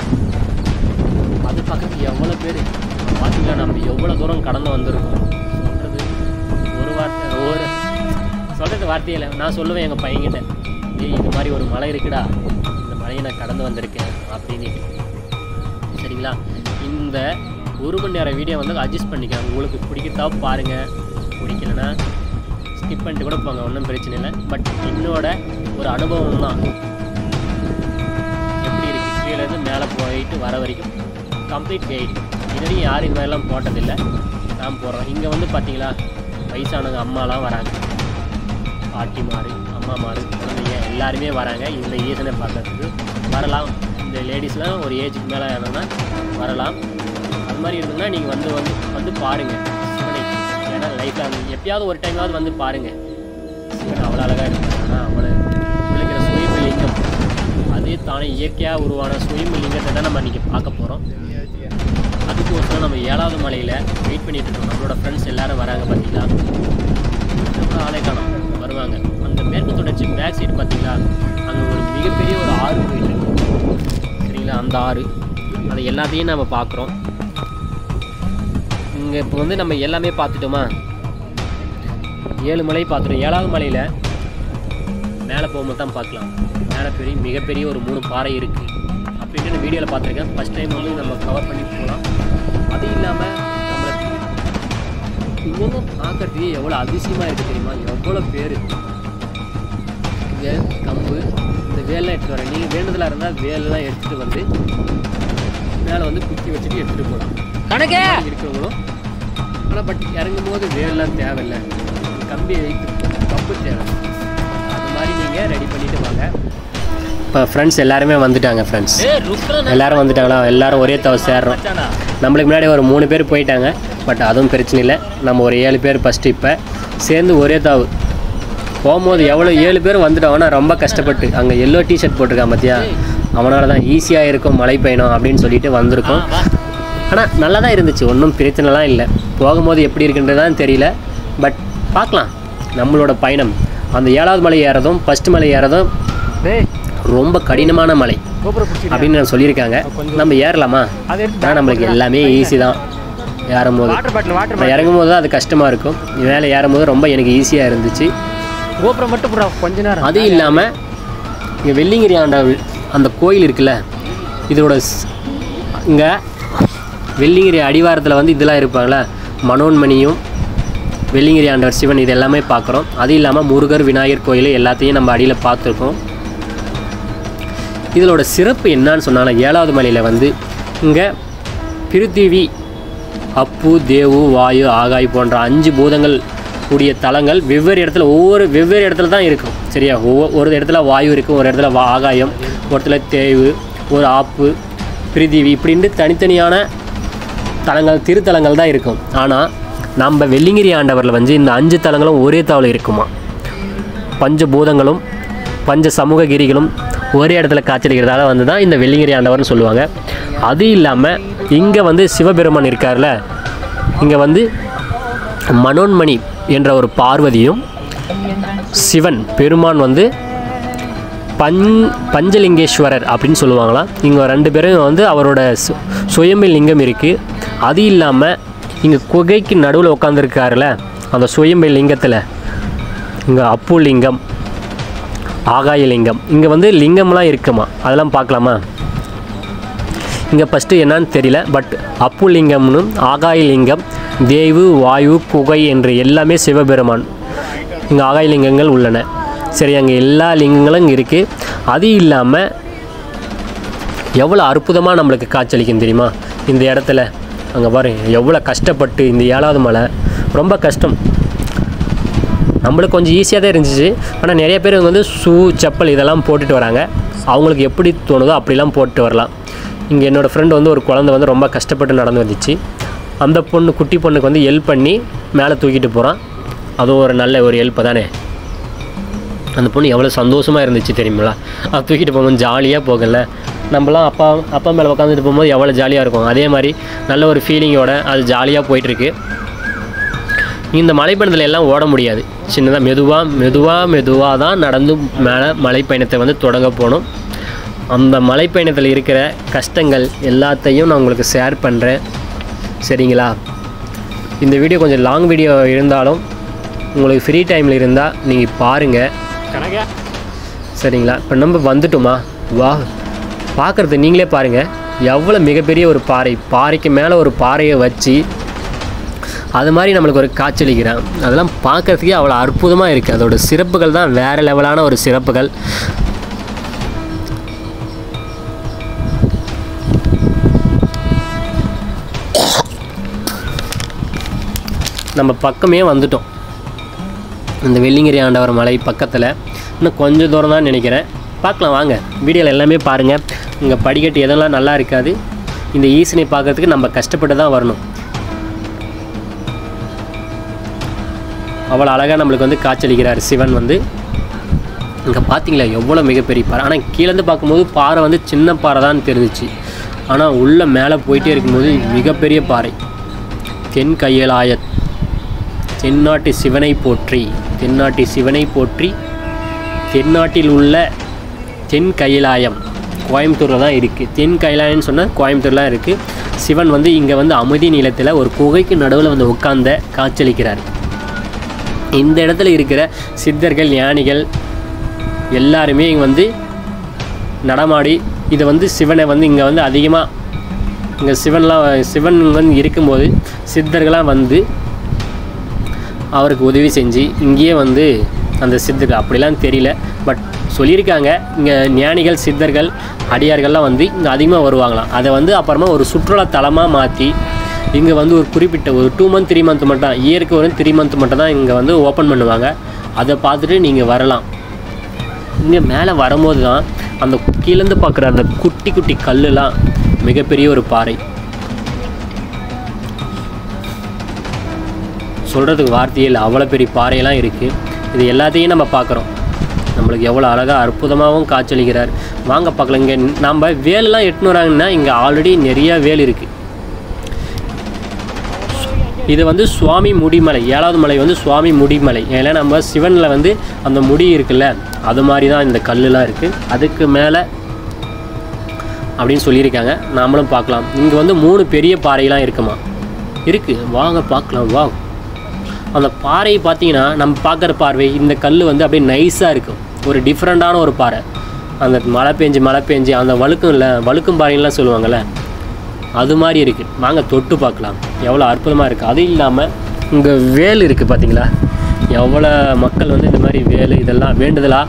அது பார்க்கறதுக்கு எவ்வளோ பேர் பார்த்தீங்களா நம்ம எவ்வளோ தூரம் கடந்து வந்திருக்கோம் சொல்கிறது ஒரு வார்த்தை ஒரு சொல்கிறது வார்த்தையில் நான் சொல்லுவேன் எங்கள் பையன்கிட்ட ஏய் இது மாதிரி ஒரு மலை இருக்குடா இந்த மலையை நான் கடந்து வந்திருக்கேன் அப்படின்னு சரிங்களா இந்த ஒரு மணி நேரம் வீடியோ வந்து அட்ஜஸ்ட் பண்ணிக்கோங்க உங்களுக்கு பிடிக்கிறதா பாருங்கள் பிடிக்கலனா ஸ்கிப் பண்ணிட்டு கூட போங்க ஒன்றும் பிரச்சனை இல்லை பட் என்னோட ஒரு அனுபவம் தான் எப்படி இருக்குது கீழேருந்து மேலே போயிட்டு வர வரைக்கும் கம்ப்ளீட் கைடு இதுவரையும் யாரும் இது மாதிரிலாம் போட்டதில்லை நான் போகிறோம் இங்கே வந்து பார்த்தீங்களா வயசானவங்க அம்மாலாம் வராங்க பாட்டிமாரு அம்மாமாரு குழந்தைங்க எல்லாருமே வராங்க இந்த ஈசனை பார்க்கறதுக்கு வரலாம் இந்த லேடிஸ்லாம் ஒரு ஏஜுக்கு மேலே என்னன்னா வரலாம் அது மாதிரி இருந்ததுன்னா நீங்கள் வந்து வந்து வந்து பாருங்கள் சிவனை ஏன்னா லைஃப்பில் எப்பயாவது ஒரு டைமாவது வந்து பாருங்கள் சிவன் அவ்வளோ அழகாக இருக்காங்க ஆனால் அவ்வளோ இருக்கிற சுயம்பு லிங்கம் அதே தானே இயற்கையாக உருவான சுயம்பு லிங்கத்தை தான் நம்ம இன்றைக்கி பார்க்க போகிறோம் அதுக்கோசரம் நம்ம ஏழாவது மலையில் வெயிட் பண்ணிட்டு இருக்கோம் நம்மளோட ஃப்ரெண்ட்ஸ் எல்லாரும் வராங்க பார்த்தீங்களா நம்ம ஆளே காணோம் வருவாங்க அந்த மேற்கு தொடர்ச்சி பேக் சைடு பார்த்தீங்களா அங்கே ஒரு மிகப்பெரிய ஒரு ஆறு போயிட்டு இருக்கு சரிங்களா அந்த ஆறு அதை எல்லாத்தையும் நம்ம பார்க்குறோம் இங்கே இப்போ வந்து நம்ம எல்லாமே பார்த்துட்டோமா ஏழு மலை பார்த்துட்டோம் ஏழாவது மலையில் மேலே போகும்போது தான் பார்க்கலாம் மேலே பெரிய மிகப்பெரிய ஒரு மூணு பாறை இருக்குது அப்படின்ட்டு நான் வீடியோவில் பார்த்துருக்கேன் ஃபஸ்ட் டைம் வந்து நம்ம கவர் பண்ணி போகலாம் அது இல்லாமல் நம்மளை இங்கே பார்க்கறதுக்கு எவ்வளோ அதிசயமாக இருக்குது தெரியுமா எவ்வளோ பேர் இங்கே கம்பு இந்த வேல்லாம் எடுத்துகிட்டு வரேன் நீங்கள் வேண்டுதலாக இருந்தால் வேலெல்லாம் எடுத்துகிட்டு வந்து மேலே வந்து குத்தி வச்சுட்டு எடுத்துகிட்டு போகலாம் கணக்கே இருக்கிறவங்களும் ஆனால் பட் இறங்கும் போது வேல்லாம் தேவையில்லை கம்பி வைத்து கம்பு தேவை அது மாதிரி நீங்கள் ரெடி பண்ணிட்டு வாங்க இப்போ ஃப்ரெண்ட்ஸ் எல்லாருமே வந்துட்டாங்க ஃப்ரெண்ட்ஸ் ஏ ருக்ரன் எல்லாரும் வந்துட்டாங்களா எல்லாரும் ஒரே தவ சேர்றோம் மச்சானா நம்மளுக்கு முன்னாடி ஒரு மூணு பேர் போயிட்டாங்க பட் அதுவும் பிரச்சனை இல்லை நம்ம ஒரு ஏழு பேர் ஃபஸ்ட்டு இப்போ சேர்ந்து ஒரே தாவு போகும்போது எவ்வளோ ஏழு பேர் வந்துட்டோம்னா ரொம்ப கஷ்டப்பட்டு அங்கே எல்லோ டிஷர்ட் போட்டிருக்கான் பார்த்தியா அவனால தான் ஈஸியாக இருக்கும் மலை பயணம் அப்படின்னு சொல்லிட்டு வந்திருக்கோம் ஆனால் நல்லா தான் இருந்துச்சு ஒன்றும் பிரச்சனைலாம் இல்லை போகும்போது எப்படி இருக்குன்றது தான் தெரியல பட் பார்க்கலாம் நம்மளோட பயணம் அந்த ஏழாவது மலை ஏறதும் ஃபஸ்ட்டு மலை ஏறதும் டேய் ரொம்ப கடினமான மலை கோபுர பிடிச்சி அப்படின்னு நான் சொல்லியிருக்காங்க நம்ம ஏறலாமா அது எடுத்து ஆனால் நம்மளுக்கு எல்லாமே ஈஸி தான் ஏறும்போது வாட்டர் பாட்டில் வாட்டர் நம்ம இறங்கும் போது தான் அது கஷ்டமாக இருக்கும் மேலே ஏறும்போது ரொம்ப எனக்கு ஈஸியாக இருந்துச்சு கோபுரம் மட்டும் புறா கொஞ்ச நேரம் அது இல்லாமல் இங்கே வெள்ளிங்கிரி ஆண்டவர் அந்த கோயில் இருக்குல்ல இதோட இங்கே வெள்ளிங்கிரி அடிவாரத்தில் வந்து இதெல்லாம் இருப்பாங்களே மனோன்மணியும் வெள்ளிங்கிரி ஆண்டவர் சிவன் இது எல்லாமே பார்க்குறோம் அது இல்லாமல் முருகர் விநாயகர் கோயில் எல்லாத்தையும் நம்ம அடியில் பார்த்துருக்கோம் இதோட சிறப்பு என்னன்னு சொன்னாலும் ஏழாவது மலையில் வந்து இங்கே பிருத்திவி அப்பு தேவு வாயு ஆகாய் போன்ற அஞ்சு பூதங்கள் கூடிய தலங்கள் வெவ்வேறு இடத்துல ஒவ்வொரு வெவ்வேறு இடத்துல தான் இருக்கும் சரியா ஒவ்வொரு ஒரு இடத்துல வாயு இருக்கும் ஒரு இடத்துல வா ஆகாயம் ஒரு இடத்துல தேவு ஒரு ஆப்பு பிரிதிவி இப்படின்ட்டு தனித்தனியான தலங்கள் திருத்தலங்கள் தான் இருக்கும் ஆனால் நம்ம வெள்ளிங்கிரி ஆண்டவரில் வந்து இந்த அஞ்சு தலங்களும் ஒரே தாவில் இருக்குமா பஞ்சபூதங்களும் பஞ்ச சமூக கிரிகளும் ஒரே இடத்துல காய்ச்சலிக்கிறதால வந்து தான் இந்த வெள்ளிங்கிரி ஆண்டவர்னு சொல்லுவாங்க அது இல்லாமல் இங்கே வந்து சிவபெருமான் இருக்கார்ல இங்கே வந்து மனோன்மணி என்ற ஒரு பார்வதியும் சிவன் பெருமான் வந்து பஞ் பஞ்சலிங்கேஸ்வரர் அப்படின்னு சொல்லுவாங்களாம் இங்கே ரெண்டு பேரும் வந்து அவரோட சு சுயம்பு லிங்கம் இருக்குது அது இல்லாமல் இங்கே குகைக்கு நடுவில் உட்காந்துருக்காருல அந்த சுயம்பு லிங்கத்தில் இங்கே அப்பு லிங்கம் ஆகாய லிங்கம் இங்கே வந்து லிங்கம்லாம் இருக்குமா அதெல்லாம் பார்க்கலாமா இங்கே ஃபஸ்ட்டு என்னன்னு தெரியல பட் அப்பு லிங்கம்னு ஆகாய லிங்கம் தேவு வாயு குகை என்று எல்லாமே சிவபெருமான் இங்கே ஆகாய லிங்கங்கள் உள்ளன சரி அங்கே எல்லா லிங்கங்களும் இங்கே இருக்குது அது இல்லாமல் எவ்வளோ அற்புதமாக நம்மளுக்கு காய்ச்சலிக்கும் தெரியுமா இந்த இடத்துல அங்கே பாருங்க எவ்வளோ கஷ்டப்பட்டு இந்த ஏழாவது மலை ரொம்ப கஷ்டம் நம்மளுக்கு கொஞ்சம் ஈஸியாக தான் இருந்துச்சு ஆனால் நிறைய பேர் இங்க வந்து ஷூ செப்பல் இதெல்லாம் போட்டுட்டு வராங்க அவங்களுக்கு எப்படி தோணுதோ அப்படிலாம் போட்டு வரலாம் இங்கே என்னோடய ஃப்ரெண்டு வந்து ஒரு குழந்தை வந்து ரொம்ப கஷ்டப்பட்டு நடந்து வந்துச்சு அந்த பொண்ணு குட்டி பொண்ணுக்கு வந்து ஹெல்ப் பண்ணி மேலே தூக்கிட்டு போகிறான் அதுவும் ஒரு நல்ல ஒரு ஹெல்ப் தானே அந்த பொண்ணு எவ்வளோ சந்தோஷமாக இருந்துச்சு தெரியுங்களா அது தூக்கிட்டு போகும்போது ஜாலியாக போகல நம்மலாம் அப்பா அப்பா மேலே உட்காந்துட்டு போகும்போது எவ்வளோ ஜாலியாக இருக்கும் அதே மாதிரி நல்ல ஒரு ஃபீலிங்கோட அது ஜாலியாக போயிட்டுருக்கு இந்த மலைப்பயணத்தில் எல்லாம் ஓட முடியாது சின்னதாக மெதுவாக மெதுவாக மெதுவாக தான் நடந்து மேலே மலைப்பயணத்தை வந்து தொடங்க போகணும் அந்த மலைப்பயணத்தில் இருக்கிற கஷ்டங்கள் எல்லாத்தையும் நான் உங்களுக்கு ஷேர் பண்ணுறேன் சரிங்களா இந்த வீடியோ கொஞ்சம் லாங் வீடியோ இருந்தாலும் உங்களுக்கு ஃப்ரீ டைமில் இருந்தால் நீங்கள் பாருங்கள் கணக்கே சரிங்களா இப்போ நம்ம வந்துட்டோமா வா பார்க்குறது நீங்களே பாருங்கள் எவ்வளோ மிகப்பெரிய ஒரு பாறை பாறைக்கு மேலே ஒரு பாறையை வச்சு அது மாதிரி நம்மளுக்கு ஒரு காய்ச்சலிக்கிறான் அதெல்லாம் பார்க்கறதுக்கே அவ்வளோ அற்புதமாக இருக்குது அதோட சிறப்புகள் தான் வேறு லெவலான ஒரு சிறப்புகள் நம்ம பக்கமே வந்துட்டோம் இந்த வெள்ளிங்கிரி ஆண்டவர் மலை பக்கத்தில் இன்னும் கொஞ்சம் தூரம் தான் நினைக்கிறேன் பார்க்கலாம் வாங்க வீடியோவில் எல்லாமே பாருங்கள் இங்கே படிக்கட்டு எதெல்லாம் நல்லா இருக்காது இந்த ஈசனை பார்க்கறதுக்கு நம்ம கஷ்டப்பட்டு தான் வரணும் அவ்வளோ அழகாக நம்மளுக்கு வந்து காய்ச்சலிக்கிறார் சிவன் வந்து இங்கே பார்த்தீங்களா எவ்வளோ மிகப்பெரிய பாறை ஆனால் கீழேருந்து பார்க்கும்போது பாறை வந்து சின்ன பாறை தான் தெரிஞ்சிச்சு ஆனால் உள்ளே மேலே போயிட்டே இருக்கும்போது மிகப்பெரிய பாறை தென் கையலாயத் தென்னாட்டு சிவனை போற்றி தென்னாட்டு சிவனை போற்றி தென்னாட்டில் உள்ள தென் கைலாயம் கோயம்புத்தூரில் தான் இருக்குது தென் கைலாயம்னு சொன்னால் கோயம்புத்தூர்லாம் இருக்குது சிவன் வந்து இங்கே வந்து அமைதி நிலத்தில் ஒரு குகைக்கு நடுவில் வந்து உட்கார்ந்த காட்சியளிக்கிறார் இந்த இடத்துல இருக்கிற சித்தர்கள் ஞானிகள் எல்லாருமே இங்கே வந்து நடமாடி இதை வந்து சிவனை வந்து இங்கே வந்து அதிகமாக இங்கே சிவன்லாம் சிவன் வந்து இருக்கும்போது சித்தர்களாக வந்து அவருக்கு உதவி செஞ்சு இங்கேயே வந்து அந்த சித்தர்கள் அப்படிலாம் தெரியல பட் சொல்லியிருக்காங்க இங்கே ஞானிகள் சித்தர்கள் அடியார்கள்லாம் வந்து இங்கே அதிகமாக வருவாங்களாம் அதை வந்து அப்புறமா ஒரு சுற்றுலா தலமாக மாற்றி இங்கே வந்து ஒரு குறிப்பிட்ட ஒரு டூ மந்த் த்ரீ மந்த் மட்டும் தான் இயருக்கு ஒரு த்ரீ மந்த் மட்டும் தான் இங்கே வந்து ஓப்பன் பண்ணுவாங்க அதை பார்த்துட்டு நீங்கள் வரலாம் இங்கே மேலே வரும்போது தான் அந்த கீழேருந்து பார்க்குற அந்த குட்டி குட்டி கல்லுலாம் மிகப்பெரிய ஒரு பாறை சொல்கிறதுக்கு வார்த்தையே இல்லை அவ்வளோ பெரிய பாறையெல்லாம் இருக்குது இது எல்லாத்தையும் நம்ம பார்க்குறோம் நம்மளுக்கு எவ்வளோ அழகாக அற்புதமாகவும் காட்சியளிக்கிறார் வாங்க பார்க்கலாம் இங்கே நம்ம வேலெலாம் எட்டுன்னு வராங்கன்னா இங்கே ஆல்ரெடி நிறைய வேல் இருக்குது இது வந்து சுவாமி முடிமலை ஏழாவது மலை வந்து சுவாமி முடிமலை ஏன்னா நம்ம சிவனில் வந்து அந்த முடி இருக்குல்ல அது மாதிரி தான் இந்த கல்லுலாம் இருக்குது அதுக்கு மேலே அப்படின்னு சொல்லியிருக்காங்க நாமளும் பார்க்கலாம் இங்கே வந்து மூணு பெரிய பாறையெல்லாம் இருக்குமா இருக்குது வாங்க பார்க்கலாம் வா அந்த பாறையை பார்த்தீங்கன்னா நம்ம பார்க்குற பார்வை இந்த கல் வந்து அப்படியே நைஸாக இருக்கும் ஒரு டிஃப்ரெண்ட்டான ஒரு பாறை அந்த மழை பெஞ்சு மழை பெஞ்சு அந்த வழுக்கும் இல்லை வழுக்கும் பாறைலாம் சொல்லுவாங்கள்ல அது மாதிரி இருக்குது வாங்க தொட்டு பார்க்கலாம் எவ்வளோ அற்புதமாக இருக்குது அது இல்லாமல் இங்கே வேல் இருக்குது பார்த்தீங்களா எவ்வளோ மக்கள் வந்து இந்த மாதிரி வேல் இதெல்லாம் வேண்டுதலாக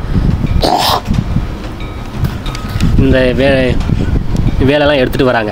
இந்த வே வேலைலாம் எடுத்துகிட்டு வராங்க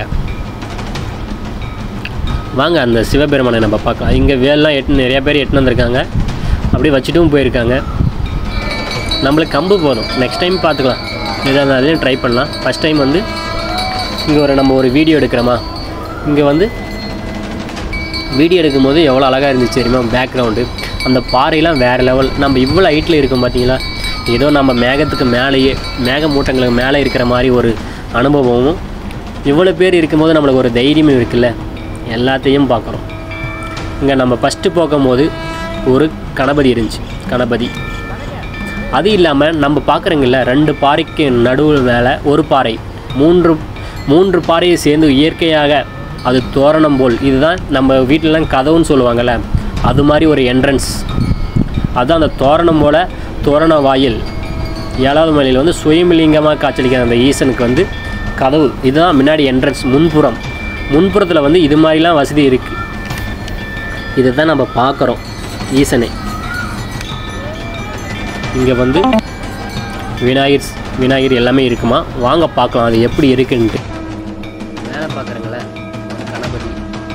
வாங்க அந்த சிவபெருமானை நம்ம பார்க்கலாம் இங்கே வேல்லாம் எட்டு நிறைய பேர் எட்டுன்னு வந்திருக்காங்க அப்படியே வச்சுட்டும் போயிருக்காங்க நம்மளுக்கு கம்பு போதும் நெக்ஸ்ட் டைம் பார்த்துக்கலாம் எதாக இருந்தாலும் ட்ரை பண்ணலாம் ஃபஸ்ட் டைம் வந்து இங்கே ஒரு நம்ம ஒரு வீடியோ எடுக்கிறோமா இங்கே வந்து வீடியோ எடுக்கும்போது எவ்வளோ அழகாக இருந்துச்சு தெரியுமா பேக்ரவுண்டு அந்த பாறையெல்லாம் வேறு லெவல் நம்ம இவ்வளோ ஹைட்டில் இருக்கோம் பார்த்தீங்களா ஏதோ நம்ம மேகத்துக்கு மேலேயே மேக மூட்டங்களுக்கு மேலே இருக்கிற மாதிரி ஒரு அனுபவமும் இவ்வளோ பேர் இருக்கும்போது நம்மளுக்கு ஒரு தைரியமும் இருக்குல்ல எல்லாத்தையும் பார்க்குறோம் இங்கே நம்ம ஃபஸ்ட்டு போகும்போது ஒரு கணபதி இருந்துச்சு கணபதி அது இல்லாமல் நம்ம பார்க்குறோங்கல்ல ரெண்டு பாறைக்கு நடுவில் மேலே ஒரு பாறை மூன்று மூன்று பாறையை சேர்ந்து இயற்கையாக அது தோரணம் போல் இதுதான் நம்ம வீட்டிலலாம் கதவுன்னு சொல்லுவாங்கள்ல அது மாதிரி ஒரு என்ட்ரன்ஸ் அதுதான் அந்த தோரணம் போல் தோரண வாயில் ஏழாவது மலையில் வந்து சுயமிலிங்கமாக காட்சியளிக்கிற அந்த ஈசனுக்கு வந்து கதவு இதுதான் முன்னாடி என்ட்ரன்ஸ் முன்புறம் முன்புறத்தில் வந்து இது மாதிரிலாம் வசதி இருக்குது இதை தான் நம்ம பார்க்குறோம் ஈசனை இங்கே வந்து விநாயகர் விநாயகர் எல்லாமே இருக்குமா வாங்க பார்க்கலாம் அது எப்படி இருக்குன்ட்டு மேலே பார்க்குறங்களே கணபதி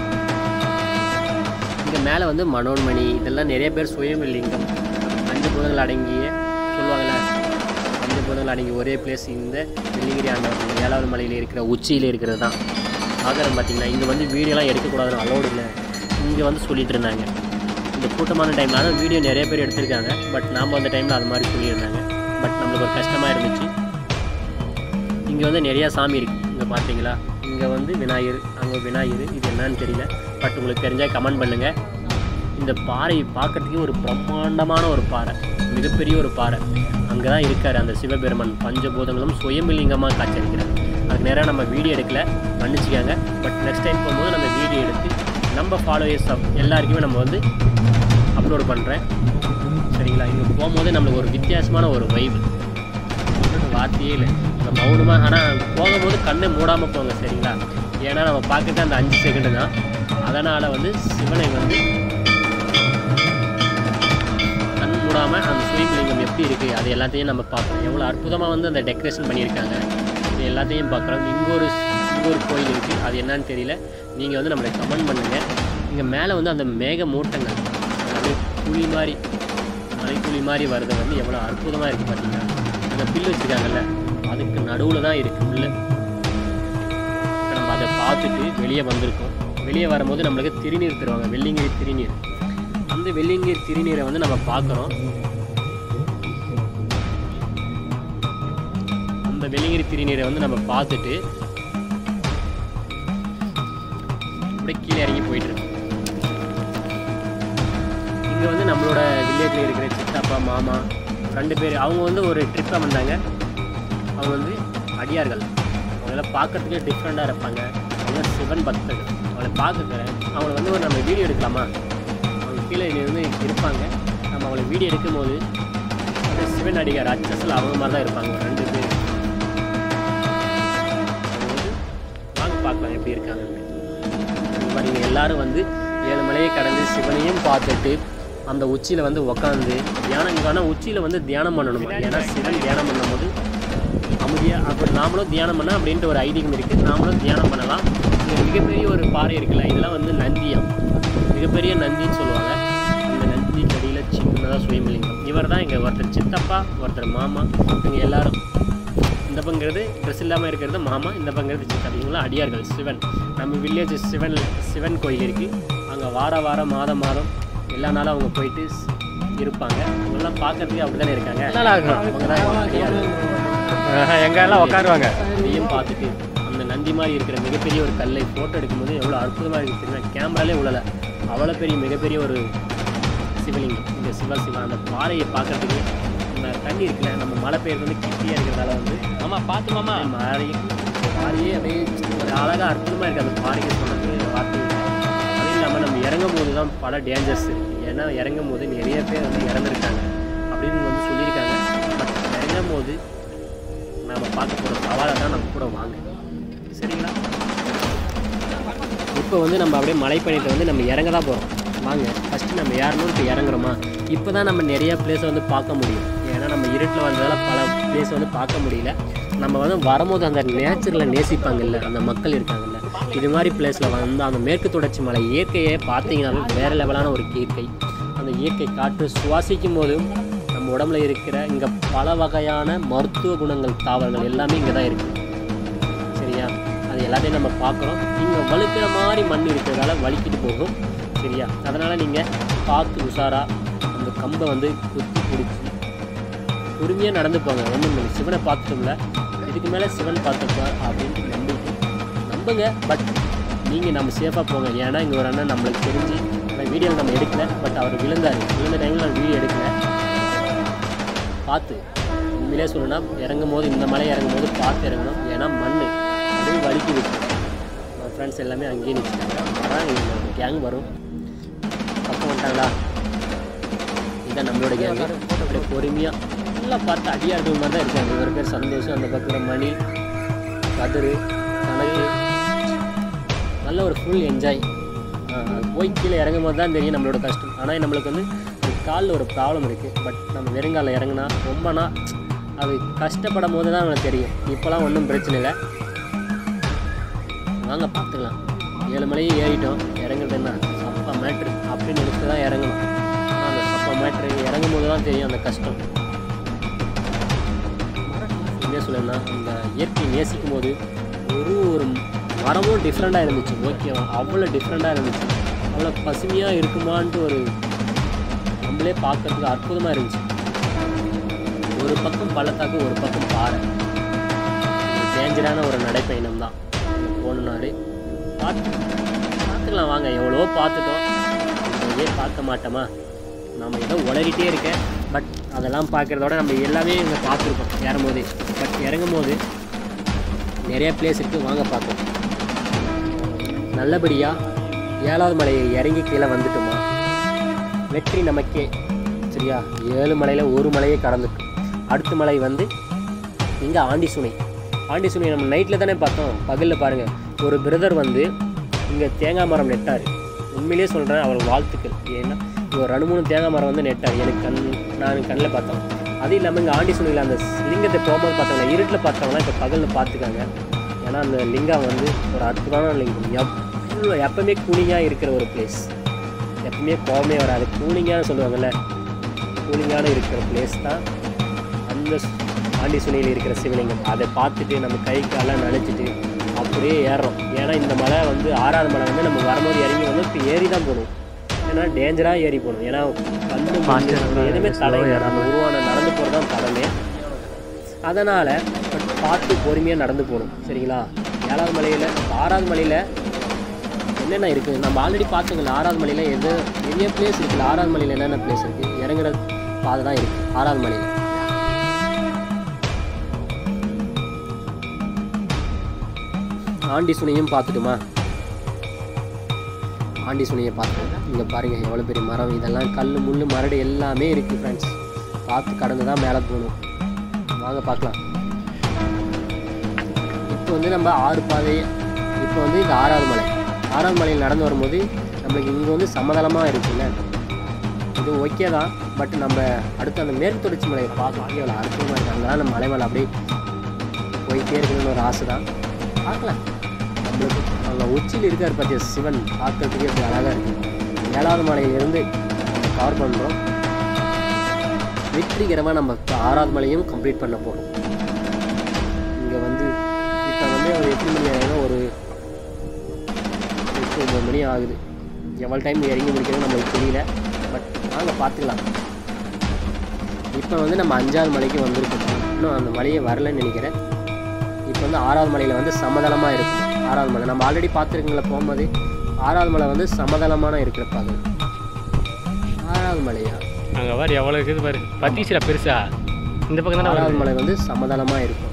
இங்கே மேலே வந்து மனோன்மணி இதெல்லாம் நிறைய பேர் சுயமில்லிங்கம் அஞ்சு பூதங்கள் அடங்கிய சொல்லுவாங்கள்ல அஞ்சு பூதங்கள் அடங்கிய ஒரே பிளேஸ் இந்த வெள்ளிங்கிரி ஆண்டவர் ஏழாவது மலையில் இருக்கிற உச்சியில் இருக்கிறது தான் ஆகரம் பார்த்தீங்கன்னா இங்கே வந்து வீடியோலாம் எடுக்கக்கூடாதுன்னு அலோடு இல்லை இங்கே வந்து சொல்லிட்டு இருந்தாங்க இந்த கூட்டமான டைமில் ஆனால் வீடியோ நிறைய பேர் எடுத்திருக்காங்க பட் நாம் அந்த டைமில் அது மாதிரி சொல்லியிருந்தாங்க பட் நம்மளுக்கு ஒரு கஷ்டமாக இருந்துச்சு இங்கே வந்து நிறையா சாமி இருக்குது இங்கே பார்த்தீங்களா இங்கே வந்து விநாயகர் அங்கே விநாயகர் இது என்னன்னு தெரியல பட் உங்களுக்கு தெரிஞ்சால் கமெண்ட் பண்ணுங்கள் இந்த பாறை பார்க்கறதுக்கே ஒரு பிரம்மாண்டமான ஒரு பாறை மிகப்பெரிய ஒரு பாறை அங்கே தான் இருக்கார் அந்த சிவபெருமன் பஞ்சபூதங்களும் சுயமிலிங்கமாக காட்சியளிக்கிறார் அதுக்கு நேராக நம்ம வீடியோ எடுக்கல மன்னிச்சுக்காங்க பட் நெக்ஸ்ட் டைம் போகும்போது நம்ம வீடியோ எடுத்து நம்ம ஃபாலோவர்ஸ் எல்லாருக்குமே நம்ம வந்து அப்லோட் பண்ணுறேன் சரிங்களா இங்கே போகும்போது நம்மளுக்கு ஒரு வித்தியாசமான ஒரு வைப் வார்த்தையே இல்லை நம்ம மௌனமாக ஆனால் போகும்போது கண்ணை மூடாமல் போங்க சரிங்களா ஏன்னா நம்ம பார்க்கறது அந்த அஞ்சு செகண்டு தான் அதனால் வந்து சிவனை வந்து கண் மூடாமல் அந்த சுயலிங்கம் எப்படி இருக்குது அது எல்லாத்தையும் நம்ம பார்க்கணும் எவ்வளோ அற்புதமாக வந்து அந்த டெக்கரேஷன் பண்ணியிருக்காங்க இது எல்லாத்தையும் பார்க்குறோம் இங்கே ஒரு இங்கே ஒரு கோயில் இருக்குது அது என்னன்னு தெரியல நீங்கள் வந்து நம்மளை கமெண்ட் பண்ணுங்கள் இங்கே மேலே வந்து அந்த மேக மூட்டங்கள் அப்படியே புளி மாதிரி மலைக்குழி மாதிரி வர்றது வந்து எவ்வளோ அற்புதமாக இருக்குது பார்த்தீங்களா அந்த பில்லு வச்சுருக்காங்கல்ல அதுக்கு நடுவில் தான் இருக்குது புல்லு இப்போ நம்ம அதை பார்த்துட்டு வெளியே வந்திருக்கோம் வெளியே வரும்போது நம்மளுக்கு திருநீர் தருவாங்க வெள்ளிங்கிரி திருநீர் அந்த வெள்ளிங்கிரி திருநீரை வந்து நம்ம பார்க்குறோம் அந்த வெள்ளிங்கிரி திருநீரை வந்து நம்ம பார்த்துட்டு அப்படியே கீழே இறங்கி போயிட்டு இருக்கோம் இங்கே வந்து நம்மளோட வில்லேஜில் இருக்கிற சித்தப்பா மாமா ரெண்டு பேர் அவங்க வந்து ஒரு ட்ரிப்பாக வந்தாங்க அவங்க வந்து அடியார்கள் அவங்களாம் பார்க்கறதுக்கே டிஃப்ரெண்ட்டாக இருப்பாங்க அவங்க சிவன் பக்தர்கள் அவங்கள பார்க்குறேன் அவங்கள வந்து ஒரு நம்ம வீடியோ எடுக்கலாமா அவங்க கீழே வந்து இருப்பாங்க நம்ம அவங்கள வீடியோ எடுக்கும்போது அந்த சிவன் அடிகார் அச்சஸில் அவங்க மாதிரி தான் இருப்பாங்க ஒரு ரெண்டு பேர் அவங்க வந்து வாங்க பார்க்கலாம் எப்படி இருக்காங்க பாருங்க எல்லாரும் வந்து ஏழு மலையை கடந்து சிவனையும் பார்த்துட்டு அந்த உச்சியில் வந்து உக்காந்து தியானம் ஆனால் உச்சியில் வந்து தியானம் பண்ணணும் ஏன்னா சிவன் தியானம் பண்ணும்போது அமைதியாக அப்போ நாமளும் தியானம் பண்ண அப்படின்ட்டு ஒரு ஐதீகம் இருக்குது நாமளும் தியானம் பண்ணலாம் இங்க மிகப்பெரிய ஒரு பாறை இருக்குல்ல இதெல்லாம் வந்து நந்தியம் மிகப்பெரிய நந்தின்னு சொல்லுவாங்க அந்த நந்தி கடியில் சின்னதாக சுயம்பலிங்கம் இவர் தான் இங்கே ஒருத்தர் சித்தப்பா ஒருத்தர் மாமா இவங்க எல்லாரும் இந்த பங்கிறது ட்ரெஸ் இல்லாமல் இருக்கிறது மாமா இந்த பங்கிறது சித்தப்பா இவங்களாம் அடியார்கள் சிவன் நம்ம வில்லேஜ் சிவன் சிவன் கோயில் இருக்குது அங்கே வார வாரம் மாதம் மாதம் எல்லா நாளும் அவங்க போயிட்டு ஸ்- இருப்பாங்க இவங்கெல்லாம் பார்க்கறதுக்கு அப்படி தானே இருக்காங்க அவங்க தான் அடியார்கள் எங்கெல்லாம் உட்காருவாங்க இதையும் பார்த்துட்டு அந்த நந்தி மாதிரி இருக்கிற மிகப்பெரிய ஒரு கல்லை ஃபோட்டோ எடுக்கும்போது எவ்வளோ அற்புதமாக இருக்குது தெரியுமா கேமராலே உழலை அவ்வளோ பெரிய மிகப்பெரிய ஒரு சிவலிங்கம் இந்த சிவா சிவா அந்த பாறையை பார்க்கறதுக்கு அந்த தண்ணி இருக்குல்ல நம்ம மழை பெய்யறது வந்து கிட்டியாக இருக்கிறதால வந்து மாமா பார்த்து மாமா மழை பாறையே அப்படியே ஒரு அழகாக அற்புதமாக இருக்குது அந்த பாறைக்கு சொன்னது வார்த்தை இல்லை. அதுவும் இல்லாமல் நம்ம இறங்கும் போது தான் பல டேஞ்சர்ஸ் இருக்குது ஏன்னா இறங்கும் போது நிறைய பேர் வந்து இறந்துருக்காங்க அப்படின்னு வந்து சொல்லியிருக்காங்க பட் இறங்கும் போது நம்ம பார்க்க போகிற சவாலை தான் நம்ம கூட வாங்க சரிங்களா இப்போ வந்து நம்ம அப்படியே மலைப்பயணத்தை வந்து நம்ம இறங்க தான் போகிறோம் வாங்க ஃபஸ்ட்டு நம்ம ஏறணும் இப்போ இறங்குறோமா இப்போ தான் நம்ம நிறைய பிளேஸை வந்து பார்க்க முடியும் ஏன்னா நம்ம இருட்டில் வந்ததால பல பிளேஸ் வந்து பார்க்க முடியல நம்ம வந்து வரும்போது அந்த நேச்சரில் நேசிப்பாங்கல்ல அந்த மக்கள் இருக்காங்கல்ல இது மாதிரி பிளேஸில் வந்து அந்த மேற்கு தொடர்ச்சி மலை இயற்கையை பார்த்தீங்கன்னாவே வேறு லெவலான ஒரு இயற்கை அந்த இயற்கை காற்று சுவாசிக்கும் போதும் நம்ம உடம்புல இருக்கிற இங்கே பல வகையான மருத்துவ குணங்கள் தாவரங்கள் எல்லாமே இங்கே தான் இருக்குது சரியா அது எல்லாத்தையும் நம்ம பார்க்குறோம் இங்கே வழுக்கிற மாதிரி மண் இருக்கிறதால வலிக்கிட்டு போகும் சரியா அதனால் நீங்கள் பார்த்து உஷாராக அந்த கம்பை வந்து குத்தி பிடிச்சி பொறுமையாக நடந்து போங்க ஒன்றும் இல்லை சிவனை பார்த்துட்டோம்ல இதுக்கு மேலே சிவன் பார்த்துப்பா அப்படின்ட்டு நம்பிட்டு நம்புங்க பட் நீங்கள் நம்ம சேஃபாக போங்க ஏன்னா இங்கே ஒரு அண்ணன் நம்மளுக்கு தெரிஞ்சு அந்த வீடியோவில் நம்ம எடுக்கல பட் அவர் விழுந்தார் விழுந்த டைமில் நான் வீடியோ எடுக்கல பார்த்து உண்மையிலே சொல்லணும்னா இறங்கும் போது இந்த மலை இறங்கும் போது பார்த்து இறங்கணும் ஏன்னா மண் அப்படியே வலிக்கு விட்டு ஃப்ரெண்ட்ஸ் எல்லாமே அங்கேயே நிற்கிறாங்க அதான் இவங்க கேங் வரும் பக்கம் வந்துட்டாங்களா இதான் நம்மளோட கேங் அப்படியே பொறுமையாக ஃபுல்லாக பார்த்து அடியார்கள் மாதிரி தான் இருக்காங்க இவர் பேர் சந்தோஷம் அந்த பக்கம் மணி கதிர் கணக்கு நல்ல ஒரு ஃபுல் என்ஜாய் போய் கீழே இறங்கும் போது தான் தெரியும் நம்மளோட கஷ்டம் ஆனால் நம்மளுக்கு வந்து ஒரு காலில் ஒரு ப்ராப்ளம் இருக்குது பட் நம்ம வெறுங்காலில் இறங்குனா ரொம்பனா அது கஷ்டப்படும் போது தான் நம்மளுக்கு தெரியும் இப்போலாம் ஒன்றும் பிரச்சனை இல்லை வாங்க பார்த்துக்கலாம் ஏழு மலையும் ஏறிட்டோம் இறங்குறது என்ன சப்பா மேட்ரு அப்படின்னு நினச்சி தான் இறங்கணும் ஆனால் அந்த சப்பா மேட்ரு இறங்கும் போது தான் தெரியும் அந்த கஷ்டம் என்ன சொல்லணும்னா அந்த இயற்கை நேசிக்கும் போது ஒரு ஒரு மரமும் டிஃப்ரெண்ட்டாக இருந்துச்சு ஓகேவா அவ்வளோ டிஃப்ரெண்ட்டாக இருந்துச்சு அவ்வளோ பசுமையாக இருக்குமான்ட்டு ஒரு நம்மளே பார்க்கறதுக்கு அற்புதமாக இருந்துச்சு ஒரு பக்கம் பள்ளத்தாக்கு ஒரு பக்கம் பாறை டேஞ்சரான ஒரு நடைப்பயணம் தான் போகணுன்னாரு பார்த்து பார்த்துக்கலாம் வாங்க எவ்வளோ பார்த்துட்டோம் இதே பார்க்க மாட்டோமா நம்ம ஏதோ உளறிட்டே இருக்கேன் பட் அதெல்லாம் பார்க்குறதோட நம்ம எல்லாமே இங்கே பார்த்துருக்கோம் ஏறும் போது பட் இறங்கும் போது நிறைய பிளேஸ் இருக்குது வாங்க பார்ப்போம் நல்லபடியாக ஏழாவது மலையை இறங்கி கீழே வந்துட்டோமா வெற்றி நமக்கே சரியா ஏழு மலையில் ஒரு மலையே கடந்துட்டோம் அடுத்த மலை வந்து இங்கே ஆண்டி சுனை ஆண்டி சுனை நம்ம நைட்டில் தானே பார்த்தோம் பகலில் பாருங்கள் ஒரு பிரதர் வந்து இங்கே தேங்காய் மரம் நெட்டார் உண்மையிலேயே சொல்கிறேன் அவர் வாழ்த்துக்கள் ஏன்னா இங்க ஒரு ரெண்டு மூணு தேங்காய் மரம் வந்து நெட்டார் எனக்கு கண் நான் கண்ணில் பார்த்தோம் அது இல்லாமல் இங்கே ஆண்டி சுனையில் அந்த லிங்கத்தை போகும்போது பார்த்தவங்க இருட்டில் பார்த்தவங்களாம் இப்போ பகலில் பார்த்துக்காங்க ஏன்னா அந்த லிங்கம் வந்து ஒரு அற்புதமான லிங்கம் எவ்வளோ எப்பவுமே கூலிங்காக இருக்கிற ஒரு பிளேஸ் எப்பவுமே கோவமே வராது கூலிங்கான சொல்லுவாங்கல்ல கூலிங்கான இருக்கிற பிளேஸ் தான் அந்த சு- ஆண்டி சுனையில் இருக்கிற சிவலிங்கம் அதை பார்த்துட்டு நம்ம கை காலெல்லாம் நனைச்சிட்டு அப்படியே ஏறுறோம் ஏன்னா இந்த மலை வந்து ஆறாவது மலை வந்து நம்ம வரும்போது இறங்கி வந்து இப்போ ஏறி தான் போகணும் ஏன்னா டேஞ்சராக ஏறி போகணும் ஏன்னா கண்ணு மண்ணு எதுவுமே தடை இல்லை நம்ம உருவான நடந்து போகிறது தான் தடமே அதனால் பார்த்து பொறுமையாக நடந்து போகணும் சரிங்களா ஏழாவது மலையில் ஆறாவது மலையில் என்னென்ன இருக்குது நம்ம ஆல்ரெடி பார்த்துக்கல ஆறாவது மலையில் எது நிறைய பிளேஸ் இருக்குல்ல ஆறாவது மலையில் என்னென்ன பிளேஸ் இருக்குது இறங்குற பாதை தான் இருக்குது ஆறாவது மலையில் ஆண்டி சுனையும் பார்த்துட்டுமா ஆண்டி சுனையை பார்த்துட்டு இங்கே பாருங்கள் எவ்வளோ பெரிய மரம் இதெல்லாம் கல் முள் மரடு எல்லாமே இருக்குது ஃப்ரெண்ட்ஸ் பார்த்து கடந்து தான் மேலே போகணும் வாங்க பார்க்கலாம் இப்போ வந்து நம்ம ஆறு பாதை இப்போ வந்து இது ஆறாவது மலை ஆறாவது மலையில் நடந்து வரும்போது நம்மளுக்கு இங்கே வந்து சமதளமாக இருக்குல்ல இது ஓகே தான் பட் நம்ம அடுத்து அந்த மேற்கு தொடர்ச்சி மலையை பார்க்க எவ்வளோ அற்புதமாக இருக்குது அங்கெல்லாம் நம்ம மலை மேலே அப்படியே போயிட்டே இருக்கணும்னு ஒரு ஆசை தான் பார்க்கலாம் நம்மளுக்கு அங்கே உச்சியில் இருக்கார் பார்த்தியா சிவன் பார்க்கறதுக்கே அப்படி அழகாக இருக்குது ஏழாவது மலையிலிருந்து கவர் பண்ணுறோம் வெற்றிகரமாக நம்ம இப்ப ஆறாவது மலையும் கம்ப்ளீட் பண்ண போகிறோம் இங்கே வந்து இப்போ வந்து ஒரு எத்தனை மணி ஆகுதுன்னா ஒரு எட்டு ஒம்பது மணி ஆகுது எவ்வளோ டைம் இறங்கி முடிக்கிறது நம்மளுக்கு தெரியல பட் வாங்க பார்த்துக்கலாம் இப்போ வந்து நம்ம அஞ்சாவது மலைக்கு வந்திருக்கோம் இன்னும் அந்த மலையே வரலன்னு நினைக்கிறேன் இப்போ வந்து ஆறாவது மலையில் வந்து சமதளமாக இருக்கும் ஆறாவது மலை நம்ம ஆல்ரெடி பார்த்துருக்கீங்களா போகும்போது ஆறாவது மலை வந்து சமதளமான இருக்கிற பாதை ஆறாவது மலையா அங்கே பாரு எவ்வளோ இருக்குது பாரு பத்தீசிரா பெருசா இந்த பக்கம் தானே ஆறாவது வருது மலை வந்து சமதளமாக இருக்கும்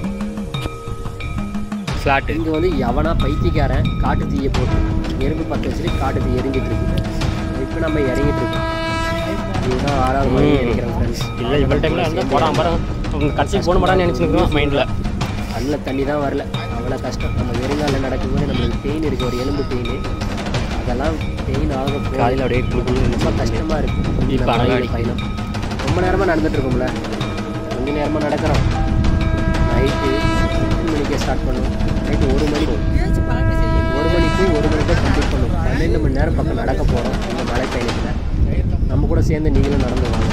ஸ்லாட்டு இங்கே வந்து எவனா பைத்தியக்காரன் காட்டு தீயை போட்டு நெருப்பு பற்ற வச்சுட்டு காட்டு தீ எரிஞ்சிட்டு இருக்கு இப்போ நம்ம இறங்கிட்டு இருக்கோம் இதுதான் ஆறாவது மலை நினைக்கிறேன் ஃப்ரெண்ட்ஸ் இல்லை இவ்வளோ டைமில் வந்து போடாம பாரு உங்க கட்சிக்கு போன மாட்டான்னு நினச்சிருக்கோம் மைண்டில் கண்ணில் தண்ணி தான் வரல அவ்வளோ கஷ்டம் நம்ம வெறுங்காலில் நடக்கும்போது நம்மளுக்கு பெயின் இருக்குது ஒரு எலும்பு பெயின் அதெல்லாம் பெயின் ஆக போக காலையில் அப்படியே குளு குளுன்னு ரொம்ப கஷ்டமாக இருக்குது இப்ப இந்த அழகா மலையில இருக்கு. பயணம் ரொம்ப நேரமாக நடந்துட்டு இருக்கோம்ல கொஞ்ச நேரமாக நடக்கிறோம் நைட்டு எத்தனை மணிக்கு ஸ்டார்ட் பண்ணுவோம் நைட்டு ஒரு மணிக்கு ஒரு மணிக்கு ஒரு மணிக்கு கம்ப்ளீட் பண்ணுவோம் பன்னெண்டு மணி நேரம் பக்கம் நடக்க போகிறோம் இந்த மலை பயணத்தில் நம்ம கூட சேர்ந்து நீங்களும் நடந்து வாங்க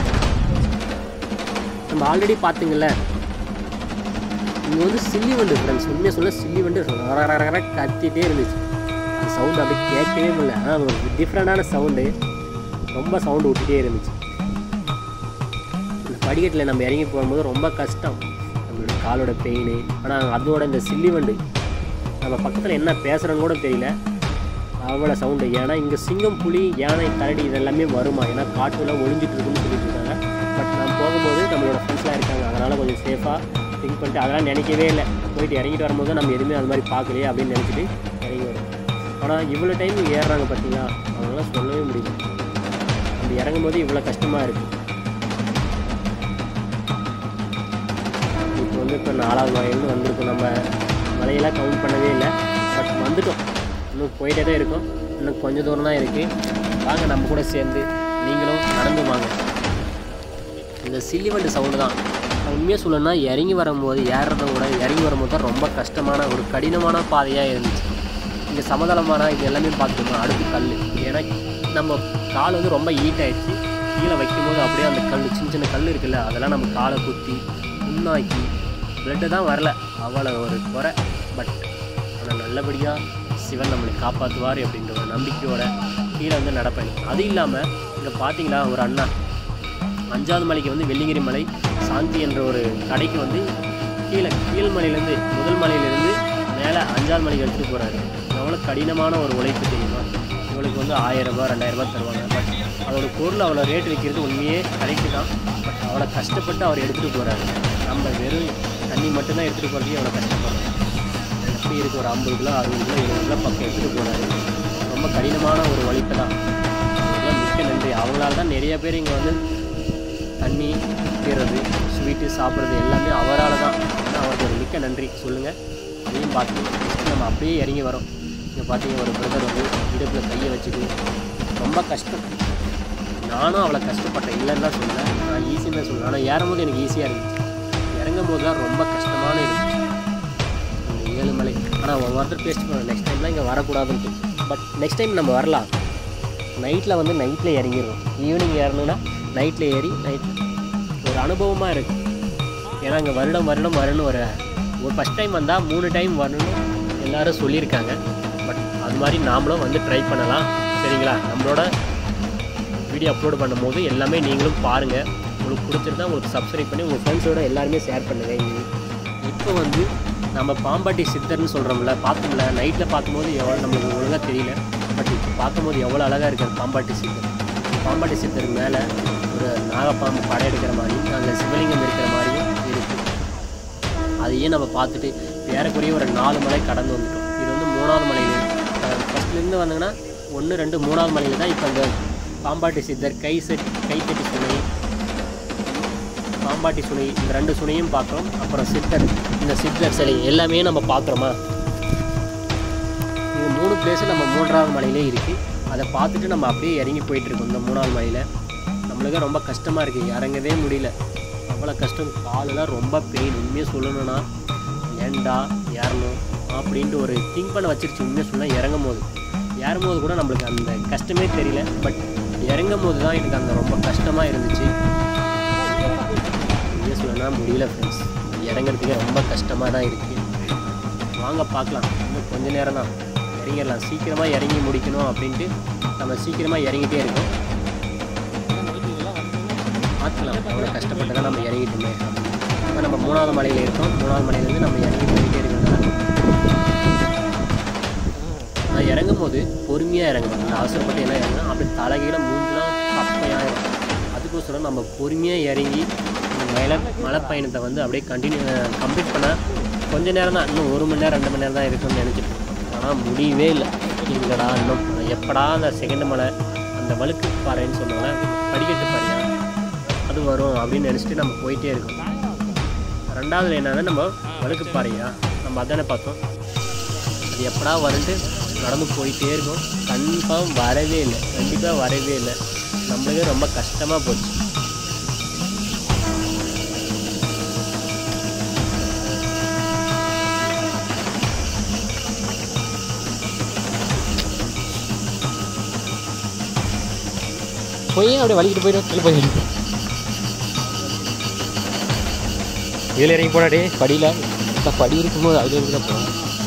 நம்ம ஆல்ரெடி பார்த்தீங்கல்ல இங்கே வந்து சில்லி வண்டு ஃப்ரெண்ட்ஸ் உண்மையாக சொல்ல சில்லி வண்டு ரரரரர கத்திட்டே இருந்துச்சு அந்த சவுண்டு அப்படியே கேட்கவே முடியல ஆனால் அது ஒரு டிஃப்ரெண்டான சவுண்டு ரொம்ப சவுண்டு விட்டுட்டே இருந்துச்சு இந்த படிக்கட்டில் நம்ம இறங்கி போகும்போது ரொம்ப கஷ்டம் நம்மளோட காலோட பெயின் ஆனால் அதோட இந்த சில்லி வண்டு நம்ம பக்கத்தில் என்ன பேசுகிறோன்னு கூட தெரியல அவ்வளோ சவுண்டு ஏன்னா இங்கே சிங்கம் புலி யானை கரடி இதெல்லாமே வருமா ஏன்னா காட்டுல ஒளிஞ்சிட்டு இருக்குன்னு சொல்லிட்டு இருக்காங்க பட் நம்ம போகும்போது நம்மளோட ஃப்ரெண்ட்ஸ்லாம் இருக்காங்க அதனால் கொஞ்சம் சேஃபாக திங்க் பண்ணிட்டு அதெல்லாம் நினைக்கவே இல்லை போயிட்டு இறங்கிட்டு வரும்போது நம்ம எதுவுமே அது மாதிரி பார்க்கலையே அப்படின்னு நினச்சிட்டு இறங்கி வரும் ஆனால் இவ்வளோ டைம் ஏறுறாங்க பார்த்தீங்களா அவங்களாம் சொல்லவே முடியல அந்த இறங்கும்போது இவ்வளோ கஷ்டமாக இருக்குது இப்போ வந்து இப்போ நாலாவது மலையிலேருந்து வந்திருக்கோம் நம்ம மலையெல்லாம் கவுண்ட் பண்ணவே இல்லை பட் வந்துட்டோம் இன்னும் போயிட்டே தான் இருக்கோம் இன்னும் கொஞ்சம் தூரம் தான் இருக்குது வாங்க நம்ம கூட சேர்ந்து நீங்களும் நடந்து வாங்க இந்த சில்லிவண்டு சவுண்டு தான் நான் உண்மையாக சொல்லணும்னா இறங்கி வரும்போது ஏறுறத விட இறங்கி வரும்போது தான் ரொம்ப கஷ்டமான ஒரு கடினமான பாதையாக இருந்துச்சு இங்கே சமதளமான இது எல்லாமே பார்த்துக்கணும் அடுத்து கல் ஏன்னா நம்ம கால் வந்து ரொம்ப ஹீட் ஆயிடுச்சு கீழே வைக்கும்போது அப்படியே அந்த கல் சின்ன சின்ன கல் இருக்குல்ல அதெல்லாம் நம்ம காலை குத்தி புண்ணாக்கி பிளட்டு தான் வரல அவ்வளோ ஒரு குறை பட் ஆனால் நல்லபடியாக சிவன் நம்மளை காப்பாற்றுவார் அப்படின்ற ஒரு நம்பிக்கையோட கீழே வந்து நடப்பேன் அது இல்லாமல் இங்கே பார்த்தீங்களா ஒரு அண்ணா அஞ்சாவது மலைக்கு வந்து வெள்ளிங்கிரி மலை சாந்தி என்ற ஒரு கடைக்கு வந்து கீழே கீழ் மலையிலேருந்து முதல் மலையிலேருந்து மேலே அஞ்சாவது மலைக்கு எடுத்துகிட்டு போகிறாரு எவ்வளோ கடினமான ஒரு உழைப்பு தெரியுமா இவளுக்கு வந்து ஆயிரம் ரூபாய் ரெண்டாயிரம் ரூபாய் தருவாங்க பட் அதோட பொருள் அவ்வளோ ரேட் வைக்கிறது உண்மையே கரெக்டு தான் பட் அவ்வளோ கஷ்டப்பட்டு அவர் எடுத்துகிட்டு போகிறாரு நம்ம வெறும் தண்ணி மட்டும்தான் எடுத்துகிட்டு போகிறதுக்கு எவ்வளோ கஷ்டப்படுறோம் எப்படி இருக்கு ஒரு ஐம்பது கிலோ அறுபது கிலோ இருபது கிலோ பக்கம் எடுத்துகிட்டு போகிறாரு ரொம்ப கடினமான ஒரு உழைப்பு தான் அவங்களுக்குலாம் மிக்க நன்றி அவங்களால தான் நிறைய பேர் இங்கே வந்து தண்ணி குடிக்கிறது ஸ்வீட்டு சாப்பிட்றது எல்லாமே அவரால் தான் ஏன்னா அவருக்கு ஒரு மிக்க நன்றி சொல்லுங்கள் அதையும் பார்த்து next நம்ம அப்படியே இறங்கி வரோம் இங்கே பார்த்தீங்க ஒரு பிரதர் வந்து இடுப்பில் கையை வச்சுட்டு ரொம்ப கஷ்டம் நானும் அவ்வளோ கஷ்டப்பட்டேன் இல்லைன்னு தான் சொல்லலை நான் ஈஸின்னு தான் சொல்லுவேன் ஆனால் ஏறும்போது எனக்கு ஈஸியாக இருந்துச்சு இறங்கும் போதுலாம் ரொம்ப கஷ்டமான இருந்துச்சு அந்த ஏழுமலை ஆனால் ஒவ்வொருத்தர் பேசிட்டு நெக்ஸ்ட் டைம்லாம் இங்கே வரக்கூடாதுன்ட்டு பட் நெக்ஸ்ட் டைம் நம்ம வரலாம் நைட்டில் வந்து நைட்டில் இறங்கிடுவோம் ஈவினிங் ஏறணும்னா நைட்டில் ஏறி நைட் ஒரு அனுபவமாக இருக்குது ஏன்னா இங்கே வருடம் வருடம் வரணும் ஒரு ஒரு ஃபஸ்ட் டைம் வந்தால் மூணு டைம் வரணும் எல்லாரும் சொல்லியிருக்காங்க பட் அது மாதிரி நாமளும் வந்து ட்ரை பண்ணலாம் சரிங்களா நம்மளோட வீடியோ அப்லோட் பண்ணும்போது எல்லாமே நீங்களும் பாருங்கள் உங்களுக்கு பிடிச்சிருந்தா உங்களுக்கு சப்ஸ்கிரைப் பண்ணி உங்கள் ஃப்ரெண்ட்ஸோட எல்லாருமே ஷேர் பண்ணுங்கள் இப்போ இப்போ வந்து நம்ம பாம்பாட்டி சித்தர்னு சொல்கிறோம்ல பார்த்தோம்ல நைட்டில் பார்க்கும்போது எவ்வளோ நம்மளுக்கு ஒழுங்காக தெரியல பட் இப்போ பார்க்கும்போது எவ்வளோ அழகாக இருக்குது பாம்பாட்டி சித்தர் பாம்பாட்டி சித்தர் மேலே ஒரு நாகப்பாம்பு படையெடுக்கிற மாதிரியும் அங்கே சிவலிங்கம் இருக்கிற மாதிரியும் இருக்குது அதையே நம்ம பார்த்துட்டு ஏறக்குறைய ஒரு நாலு மலை கடந்து வந்துட்டோம் இது வந்து மூணாவது மலையில் ஃபஸ்ட்லேருந்து வந்தீங்கன்னா ஒன்று ரெண்டு மூணாவது மலையில் தான் இப்போ அந்த பாம்பாட்டி சித்தர் கை செட் கைத்தட்டி சுனை பாம்பாட்டி சுனை இந்த ரெண்டு சுனையும் பார்க்குறோம் அப்புறம் சித்தர் இந்த சித்தர் சிலை எல்லாமே நம்ம பார்க்குறோமா இது மூணு பிளேஸு நம்ம மூன்றாவது மலையிலே இருக்குது அதை பார்த்துட்டு நம்ம அப்படியே இறங்கி போயிட்டுருக்கோம் இந்த மூணாவது மலையில் நம்மளுக்கு ரொம்ப கஷ்டமாக இருக்குது இறங்கவே முடியல அவ்வளோ கஷ்டம் காலெல்லாம் ரொம்ப பெயின் உண்மையாக சொல்லணும்னா ஏன்டா ஏறணும் அப்படின்ட்டு ஒரு திங்க் பண்ண வச்சிருச்சு உண்மையாக சொன்னால் இறங்கும் போது ஏறும் போது கூட நம்மளுக்கு அந்த கஷ்டமே தெரியல பட் இறங்கும் போது தான் எனக்கு அந்த ரொம்ப கஷ்டமாக இருந்துச்சு உண்மையாக சொல்லணும்னா முடியல ஃப்ரெண்ட்ஸ் இறங்குறதுக்கே ரொம்ப கஷ்டமாக தான் இருக்குது வாங்க பார்க்கலாம் இன்னும் கொஞ்ச நேரம் தான் இறங்கிடலாம் சீக்கிரமாக இறங்கி முடிக்கணும் அப்படின்ட்டு நம்ம சீக்கிரமாக இறங்கிட்டே இருக்கோம் பார்த்துக்கலாம் அவ்வளோ கஷ்டப்பட்டு தான் நம்ம இறங்கிட்டோமே இப்போ நம்ம மூணாவது மலையில் இருக்கோம் மூணாவது மலையிலேருந்து நம்ம இறங்கி போயிட்டே இருக்கிறதுனால நான் இறங்கும் போது பொறுமையாக இறங்கணும் நான் அவசரப்பட்டு என்ன இறங்கணும் அப்படி தலைகீழ மூஞ்சிலாம் கப்பையாயிரும் அதுக்கோசரம் நம்ம பொறுமையாக இறங்கி இந்த மலை மலை பயணத்தை வந்து அப்படியே கண்டினியூ கம்ப்ளீட் பண்ண கொஞ்ச நேரம் தான் இன்னும் ஒரு மணி நேரம் ரெண்டு மணி நேரம் தான் இருக்கும்னு நினச்சிட்டு ஆனால் முடியவே இல்லை இல்லைடா இன்னும் எப்படா அந்த செகண்ட் மலை அந்த வழுக்கு பாறைன்னு சொன்னாங்க படிக்கட்டு பாறையா அது வரும் அப்படின்னு நினச்சிட்டு நம்ம போயிட்டே இருக்கோம் ரெண்டாவது என்னன்னா நம்ம வழுக்கு பாறையா நம்ம அதானே பார்த்தோம் அது எப்படா வந்துட்டு நடந்து போயிட்டே இருக்கும் கன்ஃபார்ம் வரவே இல்லை கண்டிப்பாக வரவே இல்லை நம்மளுக்கே ரொம்ப கஷ்டமாக போச்சு போய் அப்படியே வலிக்கிட்டு போயிடும் கீழே போயிடும் இதில் இறங்கி போனாடே படியில் இப்போ படி இருக்கும்போது அதில் இருக்கிற போகிறோம்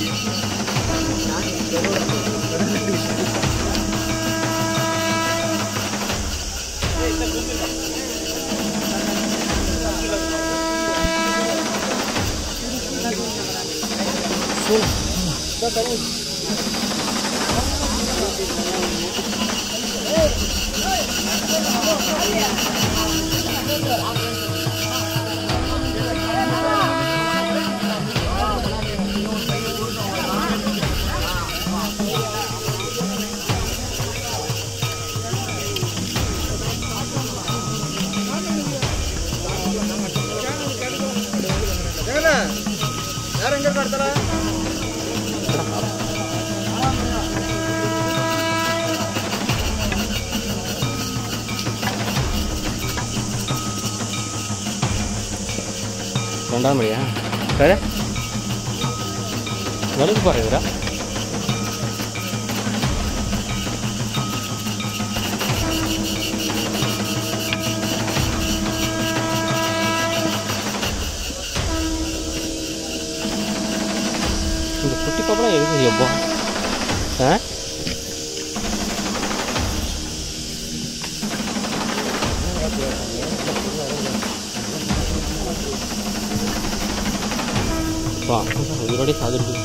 ಜಗನ ಯಾರು ಹೆಂಗೆ ಮಾಡ್ತಾರ ரெண்டாம் மணியா வேறு வலுக்கு போகிறதுரா இந்த குட்டி பாப்பெல்லாம் எதுக்கு எப்போ ஆ வா உயிரோட சாதிருக்கு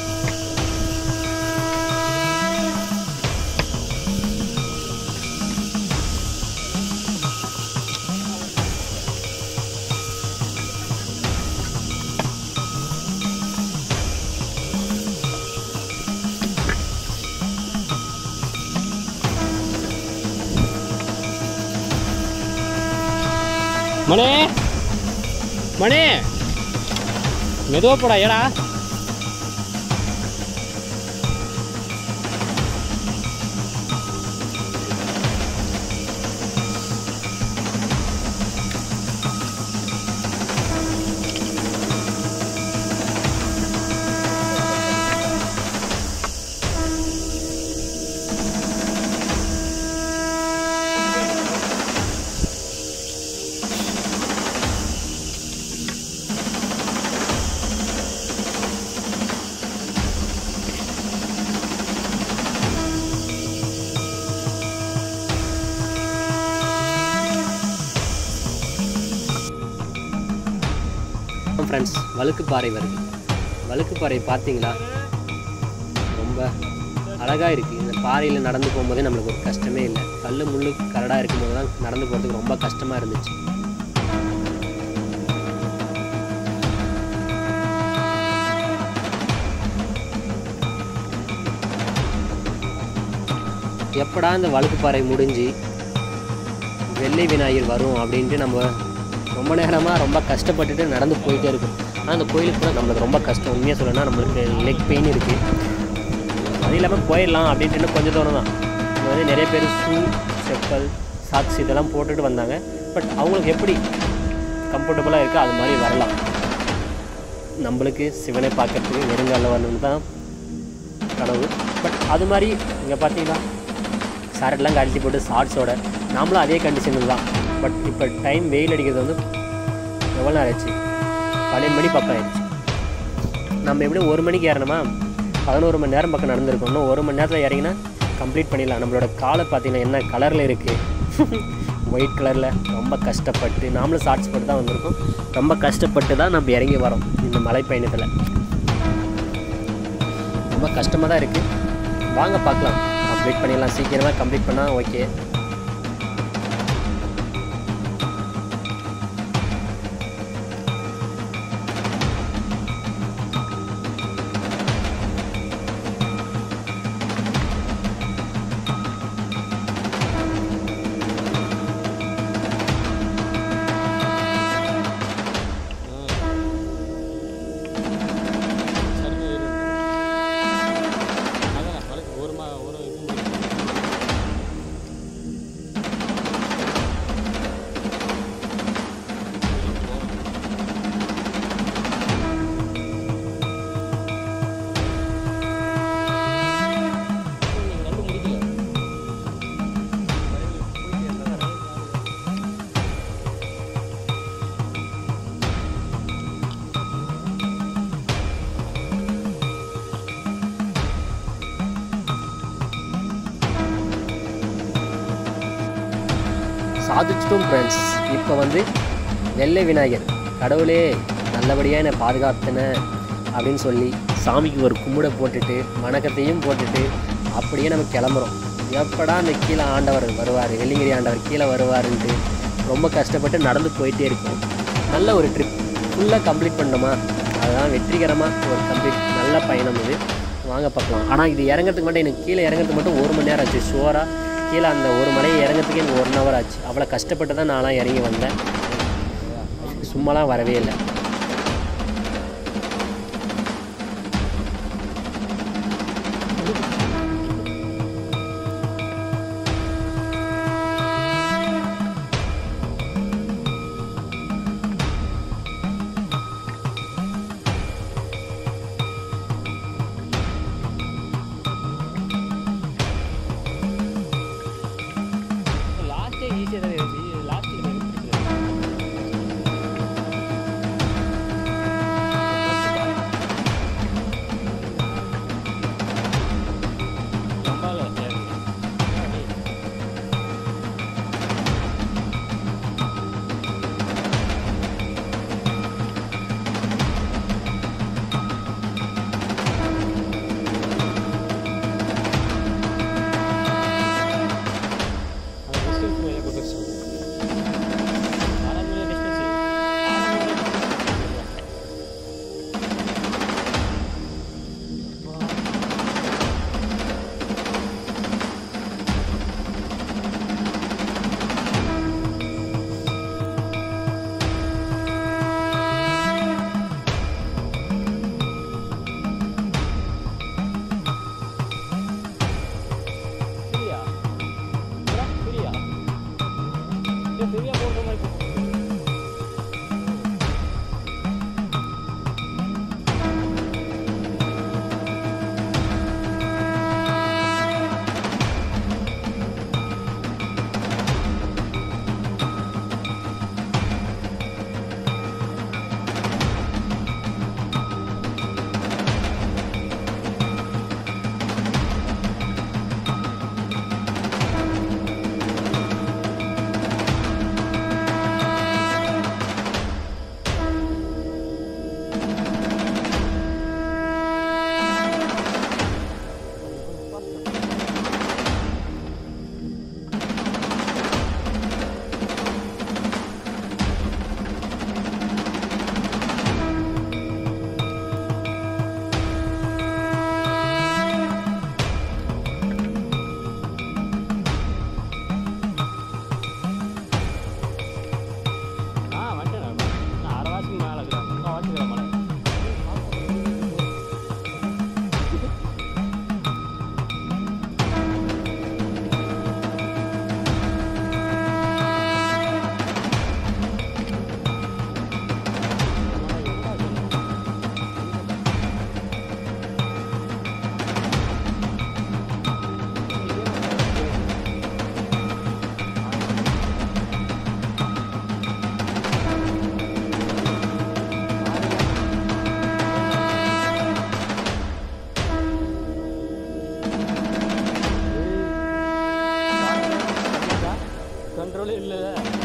மணி மணி மெதுவா போடா ஏடா ஃப்ரெண்ட்ஸ் வழுக்கு பாறை வருது வழுக்கு பாறை பார்த்தீங்களா ரொம்ப அழகாக இருக்குது இந்த பாறையில் நடந்து போகும்போதே நம்மளுக்கு ஒரு கஷ்டமே இல்லை கல் முள்ளு கரடாக இருக்கும்போது தான் நடந்து போகிறதுக்கு ரொம்ப கஷ்டமாக இருந்துச்சு எப்படா இந்த வழுக்குப்பாறை முடிஞ்சு வெள்ளை விநாயகர் வரும் அப்படின்ட்டு நம்ம ரொம்ப நேரமாக ரொம்ப கஷ்டப்பட்டுட்டு நடந்து போயிட்டே இருக்கும் ஆனால் அந்த கோயிலுக்கு கூட நம்மளுக்கு ரொம்ப கஷ்டம் உண்மையாக சொல்லணும்னா நம்மளுக்கு லெக் பெயின் இருக்குது அது இல்லாமல் போயிடலாம் அப்படின்ட்டு இன்னும் கொஞ்சம் தூரம் தான் இங்க வந்து நிறைய பேர் ஷூ செப்பல் சாக்ஸ் இதெல்லாம் போட்டுட்டு வந்தாங்க பட் அவங்களுக்கு எப்படி கம்ஃபர்டபுளாக இருக்கோ அது மாதிரி வரலாம் நம்மளுக்கு சிவனை பார்க்கறதுக்கு நெருங்கால வரணும்னு தான் கனவு பட் அது மாதிரி இங்கே பார்த்தீங்கன்னா ஷர்ட்லாம் கழட்டி போட்டு ஷார்ட்ஸோட நாமளும் அதே கண்டிஷனில் தான் பட் இப்போ டைம் வெயில் அடிக்கிறது வந்து எவ்வளோ நேரம் ஆயிடுச்சு பன்னெண்டு மணி பக்கம் ஆயிடுச்சு நம்ம எப்படி ஒரு மணிக்கு ஏறணுமா பதினோரு மணி நேரம் பக்கம் நடந்திருக்கோம் இன்னும் ஒரு மணி நேரத்தில் இறங்கினா கம்ப்ளீட் பண்ணிடலாம் நம்மளோட காலை பார்த்தீங்கன்னா என்ன கலரில் இருக்குது ஒயிட் கலரில் ரொம்ப கஷ்டப்பட்டு நாமளும் ஷார்ட்ஸ் போட்டு தான் வந்திருக்கோம் ரொம்ப கஷ்டப்பட்டு தான் நம்ம இறங்கி வரோம் இந்த மலை பயணத்தில் ரொம்ப கஷ்டமாக தான் இருக்குது வாங்க பார்க்கலாம் கம்ப்ளீட் பண்ணிடலாம் சீக்கிரமாக கம்ப்ளீட் பண்ணால் ஓகே ஒரு மா ஒரு இது சாதிச்சிட்டோம் ஃப்ரெண்ட்ஸ் இப்போ வந்து வெள்ளை விநாயகர் கடவுளே நல்லபடியாக என்னை பாதுகாத்தன அப்படின்னு சொல்லி சாமிக்கு ஒரு கும்பிடை போட்டுட்டு வணக்கத்தையும் போட்டுட்டு அப்படியே நம்ம கிளம்புறோம் எப்படா அந்த கீழே ஆண்டவர் வருவார் வெள்ளிங்கிரி ஆண்டவர் கீழே வருவாருன்ட்டு ரொம்ப கஷ்டப்பட்டு நடந்து போயிட்டே இருக்கோம் நல்ல ஒரு ட்ரிப் ஃபுல்லாக கம்ப்ளீட் பண்ணோமா அதுதான் வெற்றிகரமாக ஒரு கம்ப்ளீட் நல்ல பயணம் இது வாங்க பார்க்கலாம் ஆனால் இது இறங்கிறதுக்கு மட்டும் எனக்கு கீழே இறங்கிறதுக்கு மட்டும் ஒரு மணி நேரம் ஆச்சு ஷுவராக கீழே அந்த ஒரு மலையை இறங்கிறதுக்கு எனக்கு ஒன் ஹவர் ஆச்சு அவ்வளோ கஷ்டப்பட்டு தான் நான்லாம் இறங்கி வந்தேன் சும்மாலாம் வரவே இல்லை லாஸ்ட்டே ஈஸியாக தான் இருந்துச்சு லாஸ்ட்டில் சரியா சரியா சரியா போடுற மாதிரி கண்ட்ரோலே இல்லை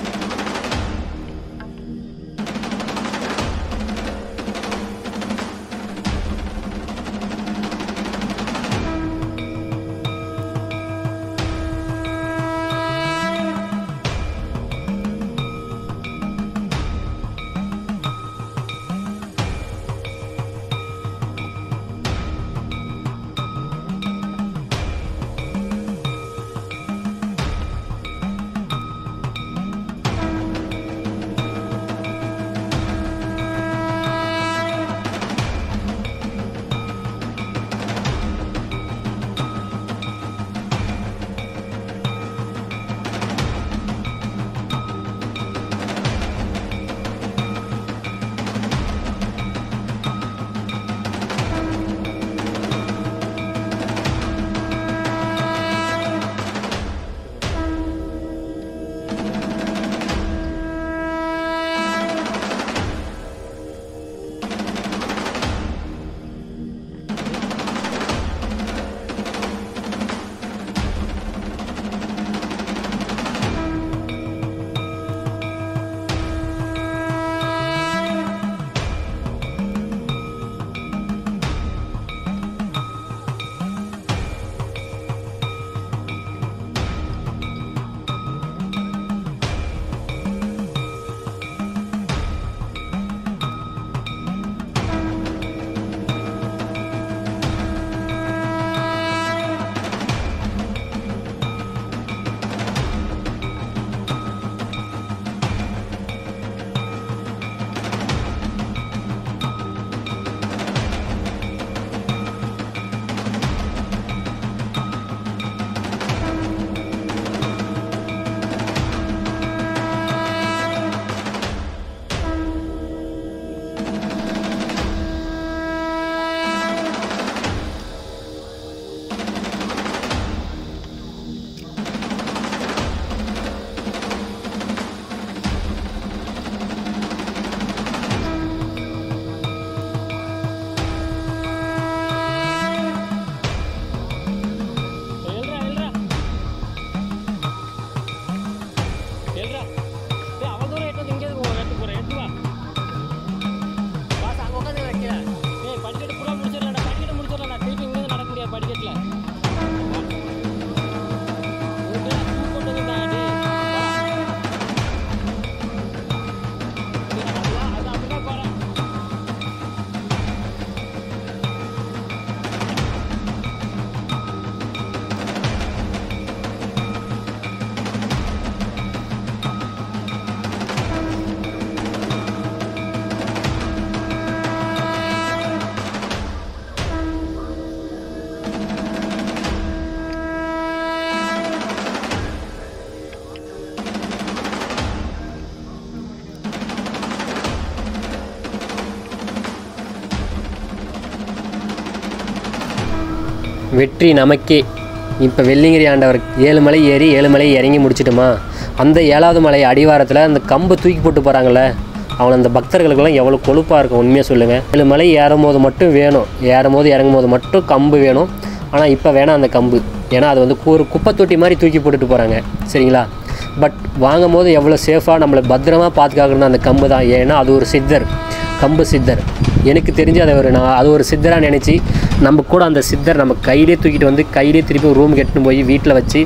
வெற்றி நமக்கே இப்போ வெள்ளிங்கிரி ஆண்டவர் ஏழு மலை ஏறி ஏழு மலை இறங்கி முடிச்சிட்டோமா அந்த ஏழாவது மலை அடிவாரத்தில் அந்த கம்பு தூக்கி போட்டு போகிறாங்களே அவன் அந்த பக்தர்களுக்கெல்லாம் எவ்வளோ கொழுப்பாக இருக்கும் உண்மையாக சொல்லுங்கள் ஏழு மலை ஏறும் போது மட்டும் வேணும் ஏறும் போது இறங்கும் போது மட்டும் கம்பு வேணும் ஆனால் இப்போ வேணாம் அந்த கம்பு ஏன்னா அது வந்து ஒரு குப்பை தொட்டி மாதிரி தூக்கி போட்டுட்டு போகிறாங்க சரிங்களா பட் வாங்கும் போது எவ்வளோ சேஃபாக நம்மளை பத்திரமா பாதுகாக்கணும் அந்த கம்பு தான் ஏன்னா அது ஒரு சித்தர் கம்பு சித்தர் எனக்கு தெரிஞ்சு அதை ஒரு நான் அது ஒரு சித்தராக நினச்சி நம்ம கூட அந்த சித்தர் நம்ம கையிலே தூக்கிட்டு வந்து கையிலே திருப்பி ரூம் கெட்டுன்னு போய் வீட்டில் வச்சு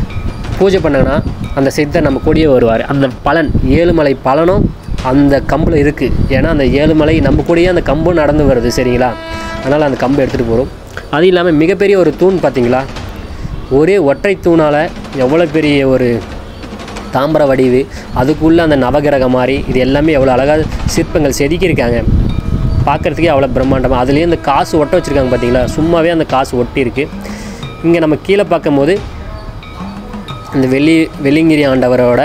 பூஜை பண்ணாங்கன்னா அந்த சித்தர் நம்ம கூடயே வருவார் அந்த பலன் ஏழுமலை பலனும் அந்த கம்பில் இருக்குது ஏன்னா அந்த ஏழுமலை நம்ம கூடயே அந்த கம்பும் நடந்து வருது சரிங்களா அதனால் அந்த கம்பை எடுத்துகிட்டு போகிறோம் அது இல்லாமல் மிகப்பெரிய ஒரு தூண் பார்த்தீங்களா ஒரே ஒற்றை தூணால் எவ்வளோ பெரிய ஒரு தாம்பர வடிவு அதுக்குள்ளே அந்த நவகிரகம் மாதிரி இது எல்லாமே எவ்வளோ அழகாக சிற்பங்கள் செதுக்கியிருக்காங்க பார்க்குறதுக்கே அவ்வளோ பிரம்மாண்டமாக அதுலேயே இந்த காசு ஒட்ட வச்சுருக்காங்க பார்த்தீங்களா சும்மாவே அந்த காசு ஒட்டி இருக்கு இங்கே நம்ம கீழே பார்க்கும்போது இந்த வெள்ளி வெள்ளிங்கிரி ஆண்டவரோட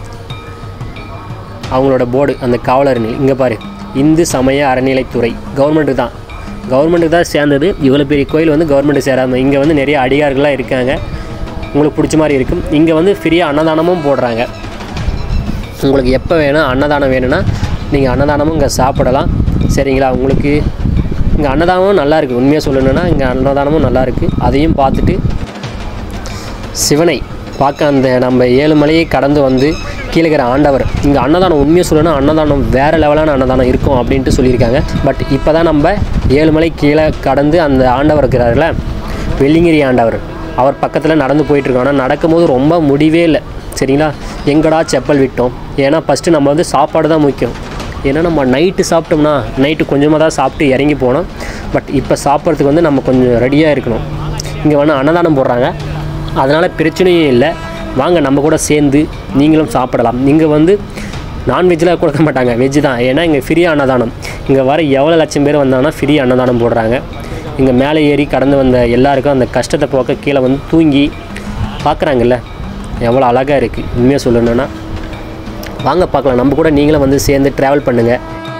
அவங்களோட போர்டு அந்த காவலர் இங்கே பாரு இந்து சமய அறநிலைத்துறை கவர்மெண்ட்டு தான் கவர்மெண்ட்டுக்கு தான் சேர்ந்தது இவ்வளோ பெரிய கோயில் வந்து கவர்மெண்ட்டு சேராமல் இங்கே வந்து நிறைய அடியார்கள்லாம் இருக்காங்க உங்களுக்கு பிடிச்ச மாதிரி இருக்கும் இங்கே வந்து ஃப்ரீயாக அன்னதானமும் போடுறாங்க உங்களுக்கு எப்போ வேணும் அன்னதானம் வேணும்னா நீங்கள் அன்னதானமும் இங்கே சாப்பிடலாம் சரிங்களா உங்களுக்கு இங்கே அன்னதானமும் நல்லா இருக்குது உண்மையாக சொல்லணும்னா இங்கே அன்னதானமும் நல்லா இருக்குது அதையும் பார்த்துட்டு சிவனை பார்க்க அந்த நம்ம ஏழு மலையை கடந்து வந்து கீழே இருக்கிற ஆண்டவர் இங்கே அன்னதானம் உண்மையை சொல்லணும்னா அன்னதானம் வேறு லெவலான அன்னதானம் இருக்கும் அப்படின்ட்டு சொல்லியிருக்காங்க பட் இப்போ தான் நம்ம ஏழு மலை கீழே கடந்து அந்த ஆண்டவர் இருக்கிறார்ல வெள்ளிங்கிரி ஆண்டவர் அவர் பக்கத்தில் நடந்து போயிட்டுருக்கோம் ஆனால் நடக்கும்போது ரொம்ப முடிவே இல்லை சரிங்களா எங்கடா செப்பல் விட்டோம் ஏன்னா ஃபஸ்ட்டு நம்ம வந்து சாப்பாடு தான் முக்கியம் ஏன்னா நம்ம நைட்டு சாப்பிட்டோம்னா நைட்டு கொஞ்சமாக தான் சாப்பிட்டு இறங்கி போனோம் பட் இப்போ சாப்பிட்றதுக்கு வந்து நம்ம கொஞ்சம் ரெடியாக இருக்கணும் இங்கே வேணால் அன்னதானம் போடுறாங்க அதனால் பிரச்சனையும் இல்லை வாங்க நம்ம கூட சேர்ந்து நீங்களும் சாப்பிடலாம் இங்கே வந்து நான்வெஜ்லாம் கொடுக்க மாட்டாங்க வெஜ் தான் ஏன்னா இங்கே ஃப்ரீ அன்னதானம் இங்கே வர எவ்வளோ லட்சம் பேர் வந்தாங்கன்னா ஃப்ரீ அன்னதானம் போடுறாங்க இங்கே மேலே ஏறி கடந்து வந்த எல்லாருக்கும் அந்த கஷ்டத்தை போக்க கீழே வந்து தூங்கி பார்க்குறாங்கல்ல எவ்வளோ அழகாக இருக்குது உண்மையாக சொல்லணுன்னா வாங்க பார்க்கலாம் நம்ம கூட நீங்களும் வந்து சேர்ந்து ட்ராவல் பண்ணுங்கள்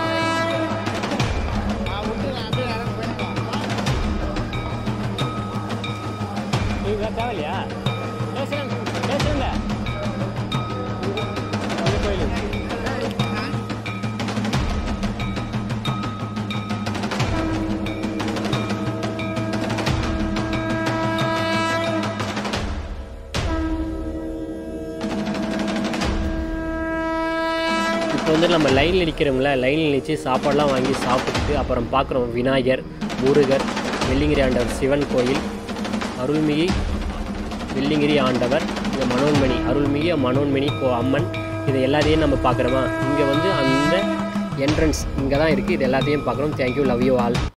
தேவையில்லையா பேசுகிறேன் பேசுகிறேங்க இப்போ வந்து நம்ம லைனில் நிற்கிறோம்ல லைனில் நிற்று சாப்பாடெலாம் வாங்கி சாப்பிட்டுட்டு அப்புறம் பார்க்குறோம் விநாயகர் முருகர் வெள்ளிங்கிரி ஆண்டவர் சிவன் கோயில் அருள்மிகு வெள்ளிங்கிரி ஆண்டவர் இந்த மனோன்மணி அருள்மிகு மனோன்மணி கோ அம்மன் இது எல்லாத்தையும் நம்ம பார்க்குறோமா இங்கே வந்து அந்த என்ட்ரன்ஸ் இங்கே தான் இருக்குது இது எல்லாத்தையும் பார்க்குறோம் தேங்க்யூ லவ் யூ ஆல்